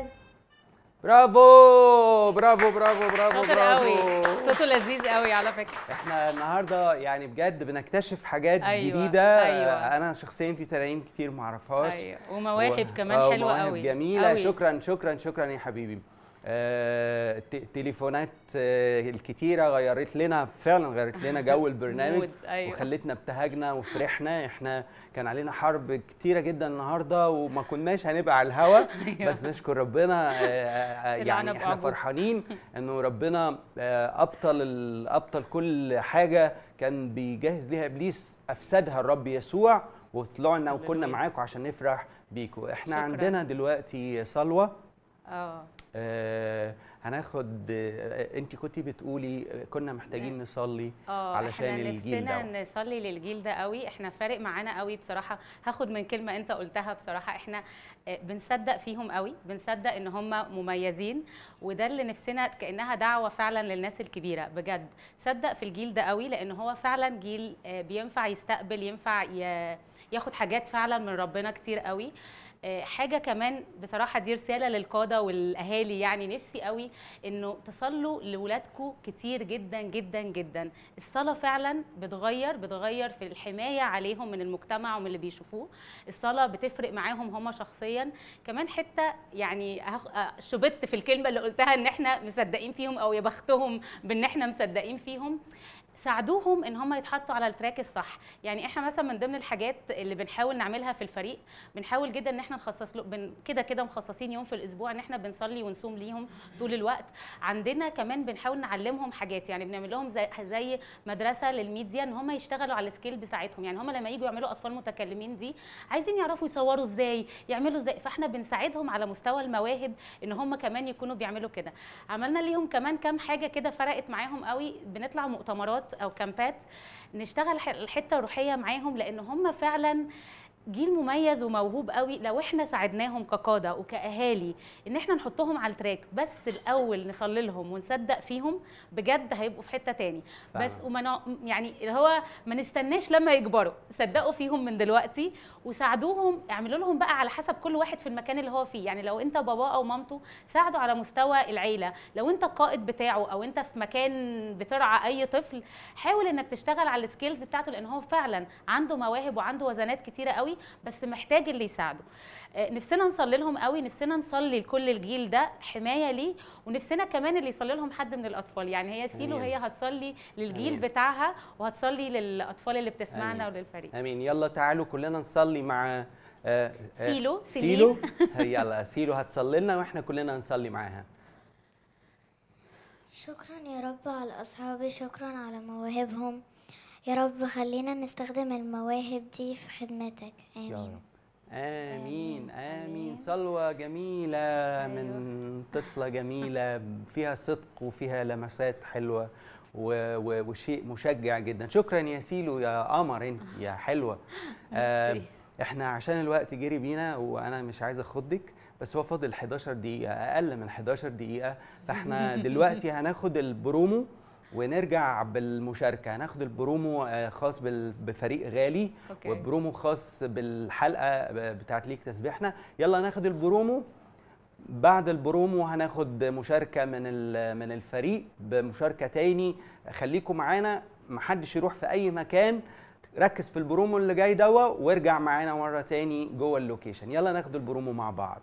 برافو برافو برافو برافو شاطر قوي برافو صوته لذيذ قوي على فكره احنا النهارده يعني بجد بنكتشف حاجات أيوة، جديده أيوة. انا شخصيا في ترانيم كتير ما اعرفهاش أيوة، ومواهب كمان آه، حلوة مواهب قوي، جميله قوي. شكرا شكرا شكرا يا حبيبي آه، الت- التليفونات آه، الكتيره غيرت لنا فعلا غيرت لنا جو البرنامج مود، أيوة. وخلتنا ابتهجنا وفرحنا احنا كان علينا حرب كتيره جدا النهارده وما كناش هنبقى على الهوا أيوة. بس نشكر ربنا آه، آه، طلعنا يعني احنا بأعجوب. فرحانين انه ربنا آه، ابطل ال- ابطل كل حاجه كان بيجهز ليها ابليس افسدها الرب يسوع وطلعنا وكنا هللويا. معاكم عشان نفرح بيكم احنا شكراً. عندنا دلوقتي صلوه اه آه هناخد آه انت كنتي بتقولي آه، كنا محتاجين نصلي اه علشان احنا الجيل ده نفسنا نصلي للجيل ده قوي احنا فارق معانا قوي بصراحه هاخد من كلمه انت قلتها بصراحه احنا آه، بنصدق فيهم قوي بنصدق ان هم مميزين وده اللي نفسنا كانها دعوه فعلا للناس الكبيره بجد صدق في الجيل ده قوي لان هو فعلا جيل آه، بينفع يستقبل ينفع ي- ياخد حاجات فعلا من ربنا كتير قوي آه، حاجه كمان بصراحه دي رساله للقاده والاهالي يعني نفسي قوي انه تصلوا لاولادكم كتير جدا جدا جدا الصلاه فعلا بتغير بتغير في الحمايه عليهم من المجتمع ومن اللي بيشوفوه الصلاه بتفرق معاهم هم شخصيا كمان حته يعني هاخ- آه، شبت في الكلمه اللي قلتها ان احنا مصدقين فيهم او يا بختهم بان احنا مصدقين فيهم ساعدوهم ان هم يتحطوا على التراك الصح يعني احنا مثلا من ضمن الحاجات اللي بنحاول نعملها في الفريق بنحاول جدا ان احنا نخصص له بن كده كده مخصصين يوم في الاسبوع ان احنا بنصلي ونصوم ليهم طول الوقت عندنا كمان بنحاول نعلمهم حاجات يعني بنعمل لهم زي, زي مدرسه للميديا ان هم يشتغلوا على السكيل بتاعتهم يعني هم لما يجوا يعملوا اطفال متكلمين دي عايزين يعرفوا يصوروا ازاي يعملوا ازاي فاحنا بنساعدهم على مستوى المواهب ان هم كمان يكونوا بيعملوا كده عملنا ليهم كمان كام حاجه كده فرقت معاهم قوي بنطلع مؤتمرات او كامبات نشتغل ح- الحته الروحيه معاهم لان هم فعلا جيل مميز وموهوب قوي لو احنا ساعدناهم كقاده وكاهالي ان احنا نحطهم على التراك بس الاول نصلي لهم ونصدق فيهم بجد هيبقوا في حته تاني بس فاهمة. وما نع- يعني اللي هو ما نستناش لما يكبروا صدقوا فيهم من دلوقتي وساعدوهم اعملوا لهم بقى على حسب كل واحد في المكان اللي هو فيه يعني لو انت باباه او مامته ساعدوا على مستوى العيله لو انت القائد بتاعه او انت في مكان بترعى اي طفل حاول انك تشتغل على السكيلز بتاعته لان هو فعلا عنده مواهب وعنده وزنات كتيره قوي بس محتاج اللي يساعده آه، نفسنا نصلي لهم قوي نفسنا نصلي لكل الجيل ده حمايه ليه ونفسنا كمان اللي يصلي لهم حد من الاطفال يعني هي سيلو أمين. هي هتصلي للجيل أمين. بتاعها وهتصلي للاطفال اللي بتسمعنا أمين. وللفريق امين يلا تعالوا كلنا نصلي مع آه، آه، سيلو، سيلو يلا سيلو هتصلي لنا واحنا كلنا نصلي معاها شكرا يا رب على أصحابي شكرا على مواهبهم يا رب خلينا نستخدم المواهب دي في خدمتك يا آمين رب امين امين صلوه جميله من طفله جميله فيها صدق وفيها لمسات حلوه و- و- وشيء مشجع جدا شكرا يا سيلو يا قمر انت يا حلوه آه احنا عشان الوقت جري بينا وانا مش عايز اخضك بس هو فاضل 11 دقيقه اقل من 11 دقيقه فاحنا دلوقتي هناخد البرومو ونرجع بالمشاركه هناخد البرومو آه، خاص بال- بفريق غالي أوكي. وبرومو خاص بالحلقه ب- بتاعت ليك تسبيحنا يلا ناخد البرومو بعد البرومو هناخد مشاركه من ال- من الفريق بمشاركه تاني خليكم معانا محدش يروح في اي مكان ركز في البرومو اللي جاي دوا وارجع معانا مره تاني جوه اللوكيشن يلا ناخد البرومو مع بعض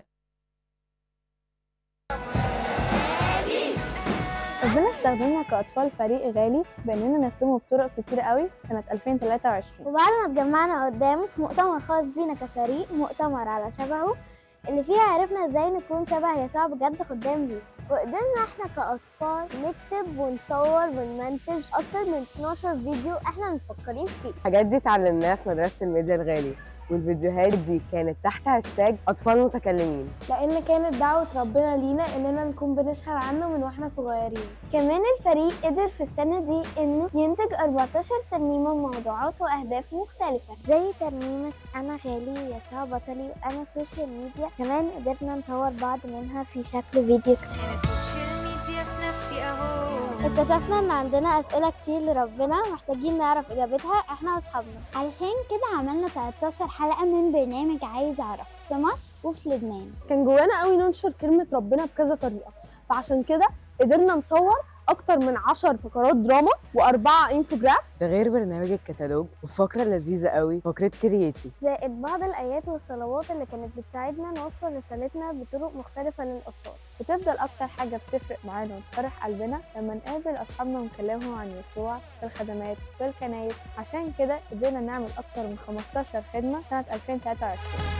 ربنا استخدمنا كأطفال فريق غالي بأننا نخدمه بطرق كتير قوي سنة 2023 وبعد ما اتجمعنا قدامه في مؤتمر خاص بينا كفريق مؤتمر على شبهه اللي فيها عرفنا ازاي نكون شبه يسوع بجد خدام ليه وقدرنا احنا كأطفال نكتب ونصور ونمنتج أكتر من 12 فيديو احنا مفكرين فيه الحاجات دي اتعلمناها في مدرسة الميديا الغالي والفيديوهات دي كانت تحت هاشتاج أطفال متكلمين لأن كانت دعوة ربنا لينا إننا نكون بنشهر عنه من واحنا صغيرين كمان الفريق قدر في السنة دي إنه ينتج 14 ترنيمة موضوعات وأهداف مختلفة زي ترنيمة أنا غالي يسوع بطلي وأنا سوشيال ميديا كمان قدرنا نصور بعض منها في شكل فيديو انا سوشيال ميديا في نفسي اهو اكتشفنا ان عندنا اسئله كتير لربنا محتاجين نعرف اجابتها احنا واصحابنا علشان كده عملنا 13 حلقه من برنامج عايز اعرف في مصر وفي لبنان كان جوانا قوي ننشر كلمة ربنا بكذا طريقة فعشان كده قدرنا نصور أكتر من 10 فقرات دراما وأربعة انفوجراف ده غير برنامج الكتالوج وفقرة لذيذة قوي فقرة كرييتي زائد بعض الايات والصلوات اللي كانت بتساعدنا نوصل رسالتنا بطرق مختلفه للاطفال وتفضل أكتر حاجة بتفرق معانا وتفرح قلبنا لما نقابل أصحابنا ونكلمهم عن يسوع في الخدمات في الكنايس عشان كده قدرنا نعمل أكتر من 15 خدمة سنة 2023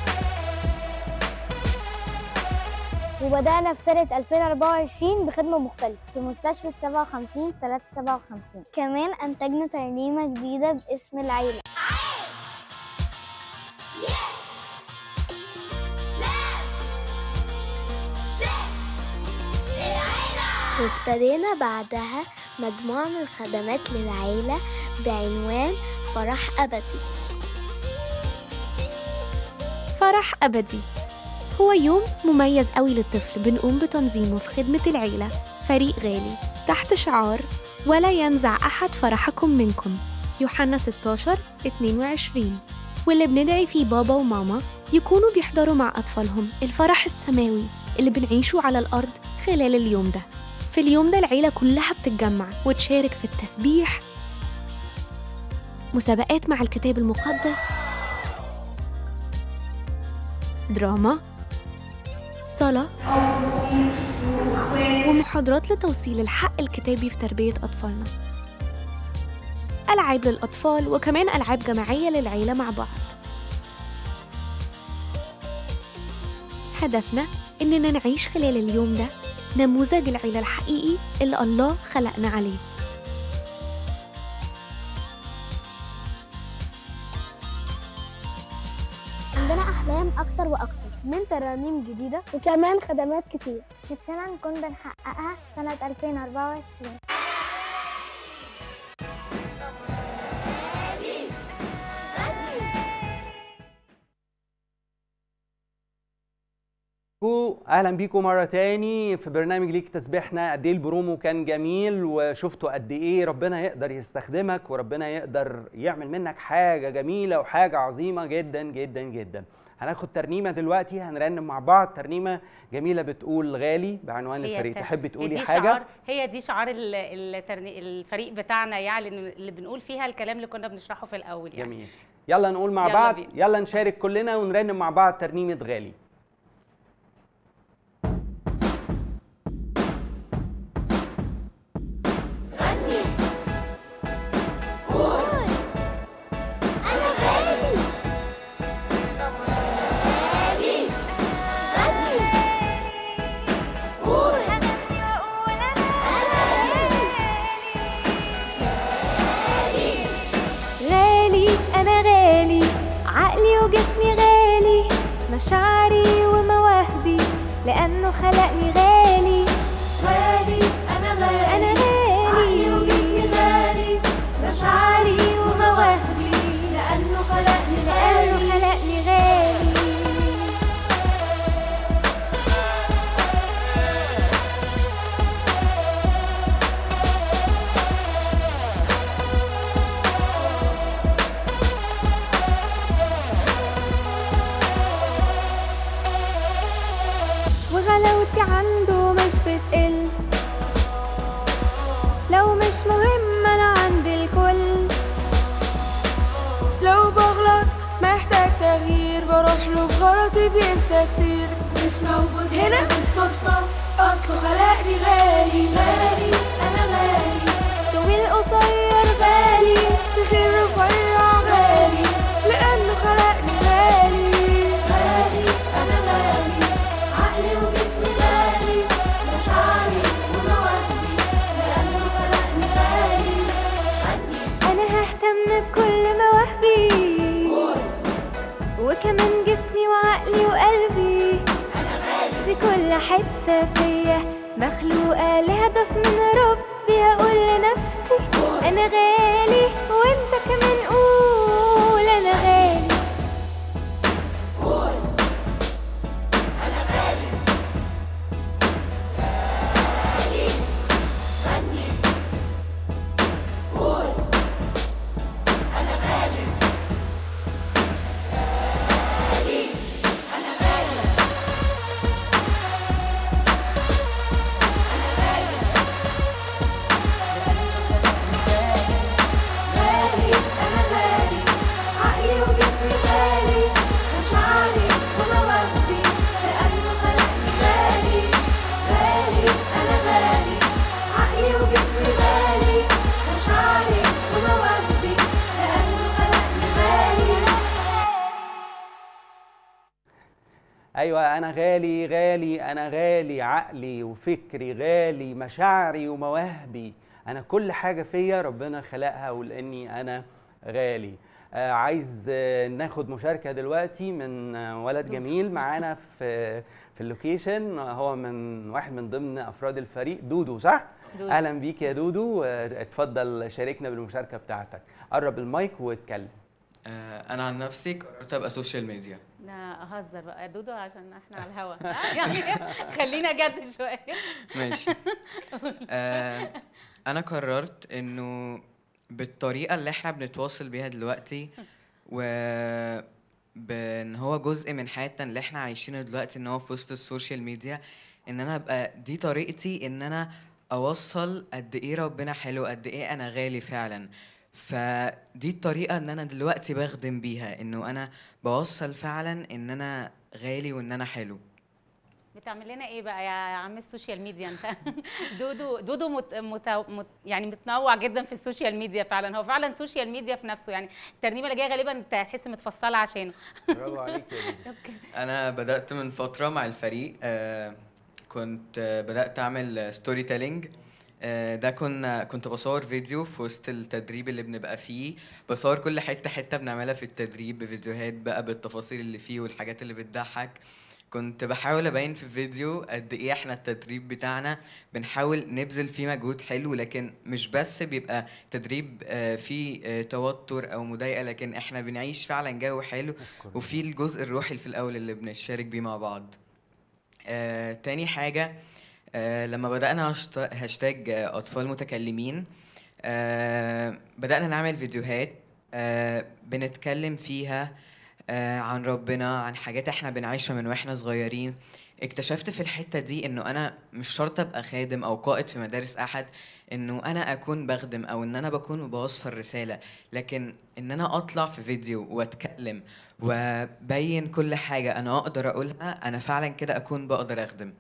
وبدأنا في سنة 2024 بخدمة مختلفة في مستشفى 57 357 كمان أنتجنا ترنيمة جديدة باسم العيلة وابتدينا بعدها مجموعة من الخدمات للعيلة بعنوان فرح أبدي فرح أبدي هو يوم مميز قوي للطفل بنقوم بتنظيمه في خدمة العيلة فريق غالي تحت شعار ولا ينزع أحد فرحكم منكم يوحنا 16 22 واللي بندعي فيه بابا وماما يكونوا بيحضروا مع أطفالهم الفرح السماوي اللي بنعيشه على الأرض خلال اليوم ده في اليوم ده العيلة كلها بتتجمع وتشارك في التسبيح مسابقات مع الكتاب المقدس دراما صلاة ومحاضرات لتوصيل الحق الكتابي في تربية أطفالنا ألعاب للأطفال وكمان ألعاب جماعية للعيلة مع بعض هدفنا إننا نعيش خلال اليوم ده نموذج العيلة الحقيقي اللي الله خلقنا عليه عندنا أحلام أكتر وأكتر من ترانيم جديدة وكمان خدمات كتير نفسنا نكون بنحققها سنة 2024 كو- اهلا بيكم مره تاني في برنامج ليك تسبيحنا قد ايه البرومو كان جميل وشفتوا قد ايه ربنا يقدر يستخدمك وربنا يقدر يعمل منك حاجه جميله وحاجه عظيمه جدا جدا جدا هناخد ترنيمه دلوقتي هنرنم مع بعض ترنيمه جميله بتقول غالي بعنوان هي الفريق الت- تحبي هي تقولي دي حاجه شعار هي دي شعار ال- الترني- الفريق بتاعنا يعني اللي بنقول فيها الكلام اللي كنا بنشرحه في الاول يعني جميل يلا نقول مع يلا بعض بينا. يلا نشارك كلنا ونرنم مع بعض ترنيمه غالي غالي أنا غالي عقلي وجسمي غالي مشاعري ومواهبي لأنه خلقني غالي غالي أنا غالي أنا غالي عقلي وجسمي غالي مشاعري ومواهبي لأنه خلقني غالي لأنه خلقني غالي وغلاوتي عنده مش بتقل لو مش مهم انا عند الكل لو بغلط محتاج تغيير بروح له بغلطي بينسى كتير مش موجود هنا بالصدفة أصله خلقني غالي غالي أنا غالي طويل قصير غالي تخين رفيع غالي لأنه خلقني غالي غالي أنا غالي عقلي وجسمي غالي مشاعري ومواهبي لأنه خلقني غالي أنا ههتم بكل مواهبي وكمان جسمي وعقلي وقلبي أنا غالي في كل حتة فيا مخلوقة لهدف من ربي هقول لنفسي أنا غالي وأنت كمان قول أنا غالي غالي أنا غالي عقلي وجسمي غالي مشاعري ومواهبي لأنه خلقني غالي غالي أنا غالي عقلي وجسمي غالي مشاعري ومواهبي لأنه خلقني غالي ايوه انا غالي غالي انا غالي عقلي وفكري غالي مشاعري ومواهبي انا كل حاجه فيا ربنا خلقها ولاني انا غالي آه، عايز آه، ناخد مشاركه دلوقتي من آه، ولد جميل معانا في في اللوكيشن آه، هو من واحد من ضمن افراد الفريق دودو صح دودو. اهلا بيك يا دودو آه، اتفضل شاركنا بالمشاركه بتاعتك قرب المايك واتكلم آه، انا عن نفسي قررت ابقى سوشيال ميديا لا اهزر بقى يا دودو عشان احنا على الهوا يعني خلينا جد شويه ماشي آه، انا قررت انه بالطريقه اللي احنا بنتواصل بيها دلوقتي و بان هو جزء من حياتنا اللي احنا عايشينه دلوقتي ان هو في وسط السوشيال ميديا ان انا ابقى دي طريقتي ان انا اوصل قد ايه ربنا حلو قد ايه انا غالي فعلا فدي الطريقه ان انا دلوقتي بخدم بيها انه انا بوصل فعلا ان انا غالي وان انا حلو بتعمل لنا ايه بقى يا عم السوشيال ميديا انت دودو دودو مت مت مت يعني متنوع جدا في السوشيال ميديا فعلا هو فعلا سوشيال ميديا في نفسه يعني الترنيمه اللي جايه غالبا انت تحس متفصله عشانه برافو عليك يا دودو انا بدات من فتره مع الفريق آه، كنت آه، بدات اعمل ستوري تيلينج ده كنا كنت بصور فيديو في وسط التدريب اللي بنبقى فيه بصور كل حته حته بنعملها في التدريب بفيديوهات بقى بالتفاصيل اللي فيه والحاجات اللي بتضحك كنت بحاول ابين في الفيديو قد ايه احنا التدريب بتاعنا بنحاول نبذل فيه مجهود حلو لكن مش بس بيبقى تدريب آه، فيه آه، توتر او مضايقه لكن احنا بنعيش فعلا جو حلو وفي الجزء الروحي اللي في الاول اللي بنشارك بيه مع بعض آه، تاني حاجة آه، لما بدأنا هاشت- هاشتاج آه، أطفال متكلمين آه، بدأنا نعمل فيديوهات آه، بنتكلم فيها آه، عن ربنا عن حاجات احنا بنعيشها من واحنا صغيرين اكتشفت في الحتة دي انه انا مش شرط ابقى خادم او قائد في مدارس احد انه انا اكون بخدم او ان انا بكون بوصل رسالة لكن ان انا اطلع في فيديو واتكلم وبين كل حاجة انا اقدر اقولها انا فعلا كده اكون بقدر اخدم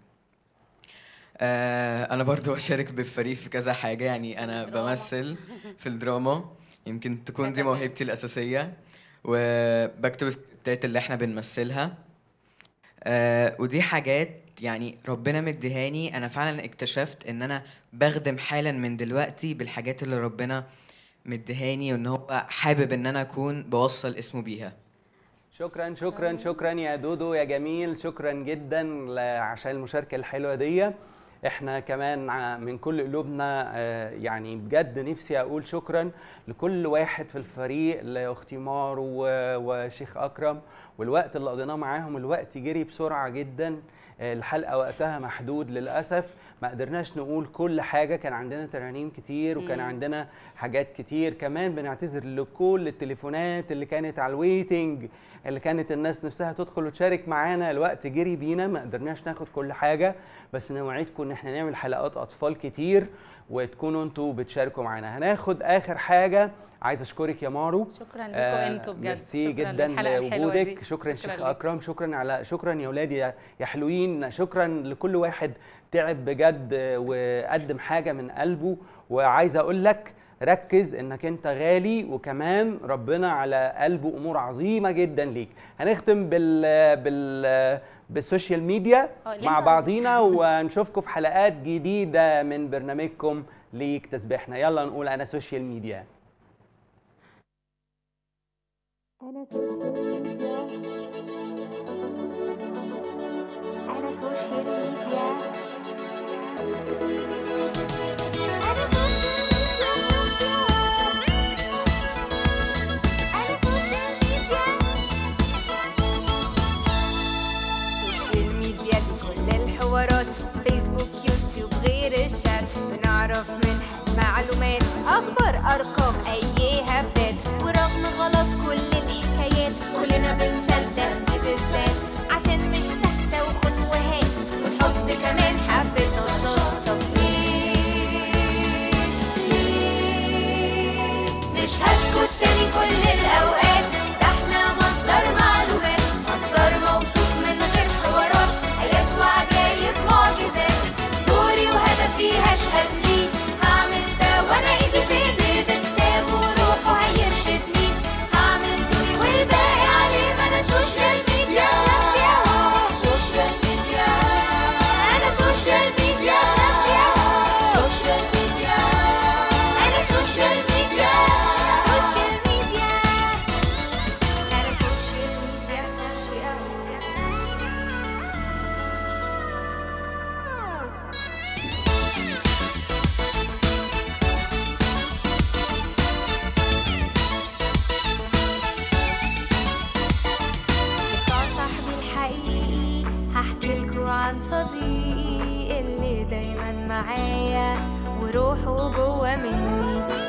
آه انا برضو بشارك بالفريق في كذا حاجة يعني انا بمثل في الدراما يمكن تكون دي موهبتي الاساسية وبكتب السكريبتات اللي احنا بنمثلها آه ودي حاجات يعني ربنا مديهاني انا فعلا اكتشفت ان انا بخدم حالا من دلوقتي بالحاجات اللي ربنا مديهاني وان هو حابب ان انا اكون بوصل اسمه بيها شكرا شكرا شكرا يا دودو يا جميل شكرا جدا ل- عشان المشاركه الحلوه دي احنا كمان ع- من كل قلوبنا آه، يعني بجد نفسي اقول شكرا لكل واحد في الفريق لاختي مار و- وشيخ اكرم والوقت اللي قضيناه معاهم الوقت جري بسرعه جدا آه، الحلقه وقتها محدود للاسف ما قدرناش نقول كل حاجه كان عندنا ترانيم كتير وكان مم. عندنا حاجات كتير كمان بنعتذر لكل التليفونات اللي كانت على الويتنج اللي كانت الناس نفسها تدخل وتشارك معانا الوقت جري بينا ما قدرناش ناخد كل حاجه بس نوعدكم ان احنا نعمل حلقات اطفال كتير وتكونوا انتوا بتشاركوا معانا هناخد اخر حاجه عايز اشكرك يا مارو شكرا لكم آه، انتوا بجد ميرسي شكراً جدا للحلقة الحلوة لوجودك دي. شكرا شكراً شيخ ليك. اكرم شكرا على شكرا يا ولادي يا يا حلوين شكرا لكل واحد تعب بجد وقدم حاجه من قلبه وعايز اقول لك ركز انك انت غالي وكمان ربنا على قلبه امور عظيمه جدا ليك هنختم بال بال بالسوشيال ميديا اه، اللي مع انت- بعضينا ونشوفكم في حلقات جديده من برنامجكم ليك تسبيحنا يلا نقول انا سوشيال ميديا أنا سوشيال ميديا أنا سوشيال ميديا سوشيال ميديا دي كل الحوارات فيسبوك يوتيوب غير الشات بنعرف منها معلومات اخبار ارقام اي هبات ورغم غلط كل الحكايات كلنا بنصدق دي بالذات عشان مش ساكته وخد وهات وتحط كمان حبه نشاط طب ليه ليه مش هسكت تاني كل الاوقات ده احنا مصدر معلومات مصدر موثوق من غير حوارات ايات وعجايب معجزات دوري وهدفي هشهد ليه هعمل ده وانا ايدي في ايدي ده كتاب وروحه هيرشدني هعمل دوري والباقي عليه ما انا سوشيال ميديا نفسي اهو عن صديقي اللي دايما معايا وروحه جوا مني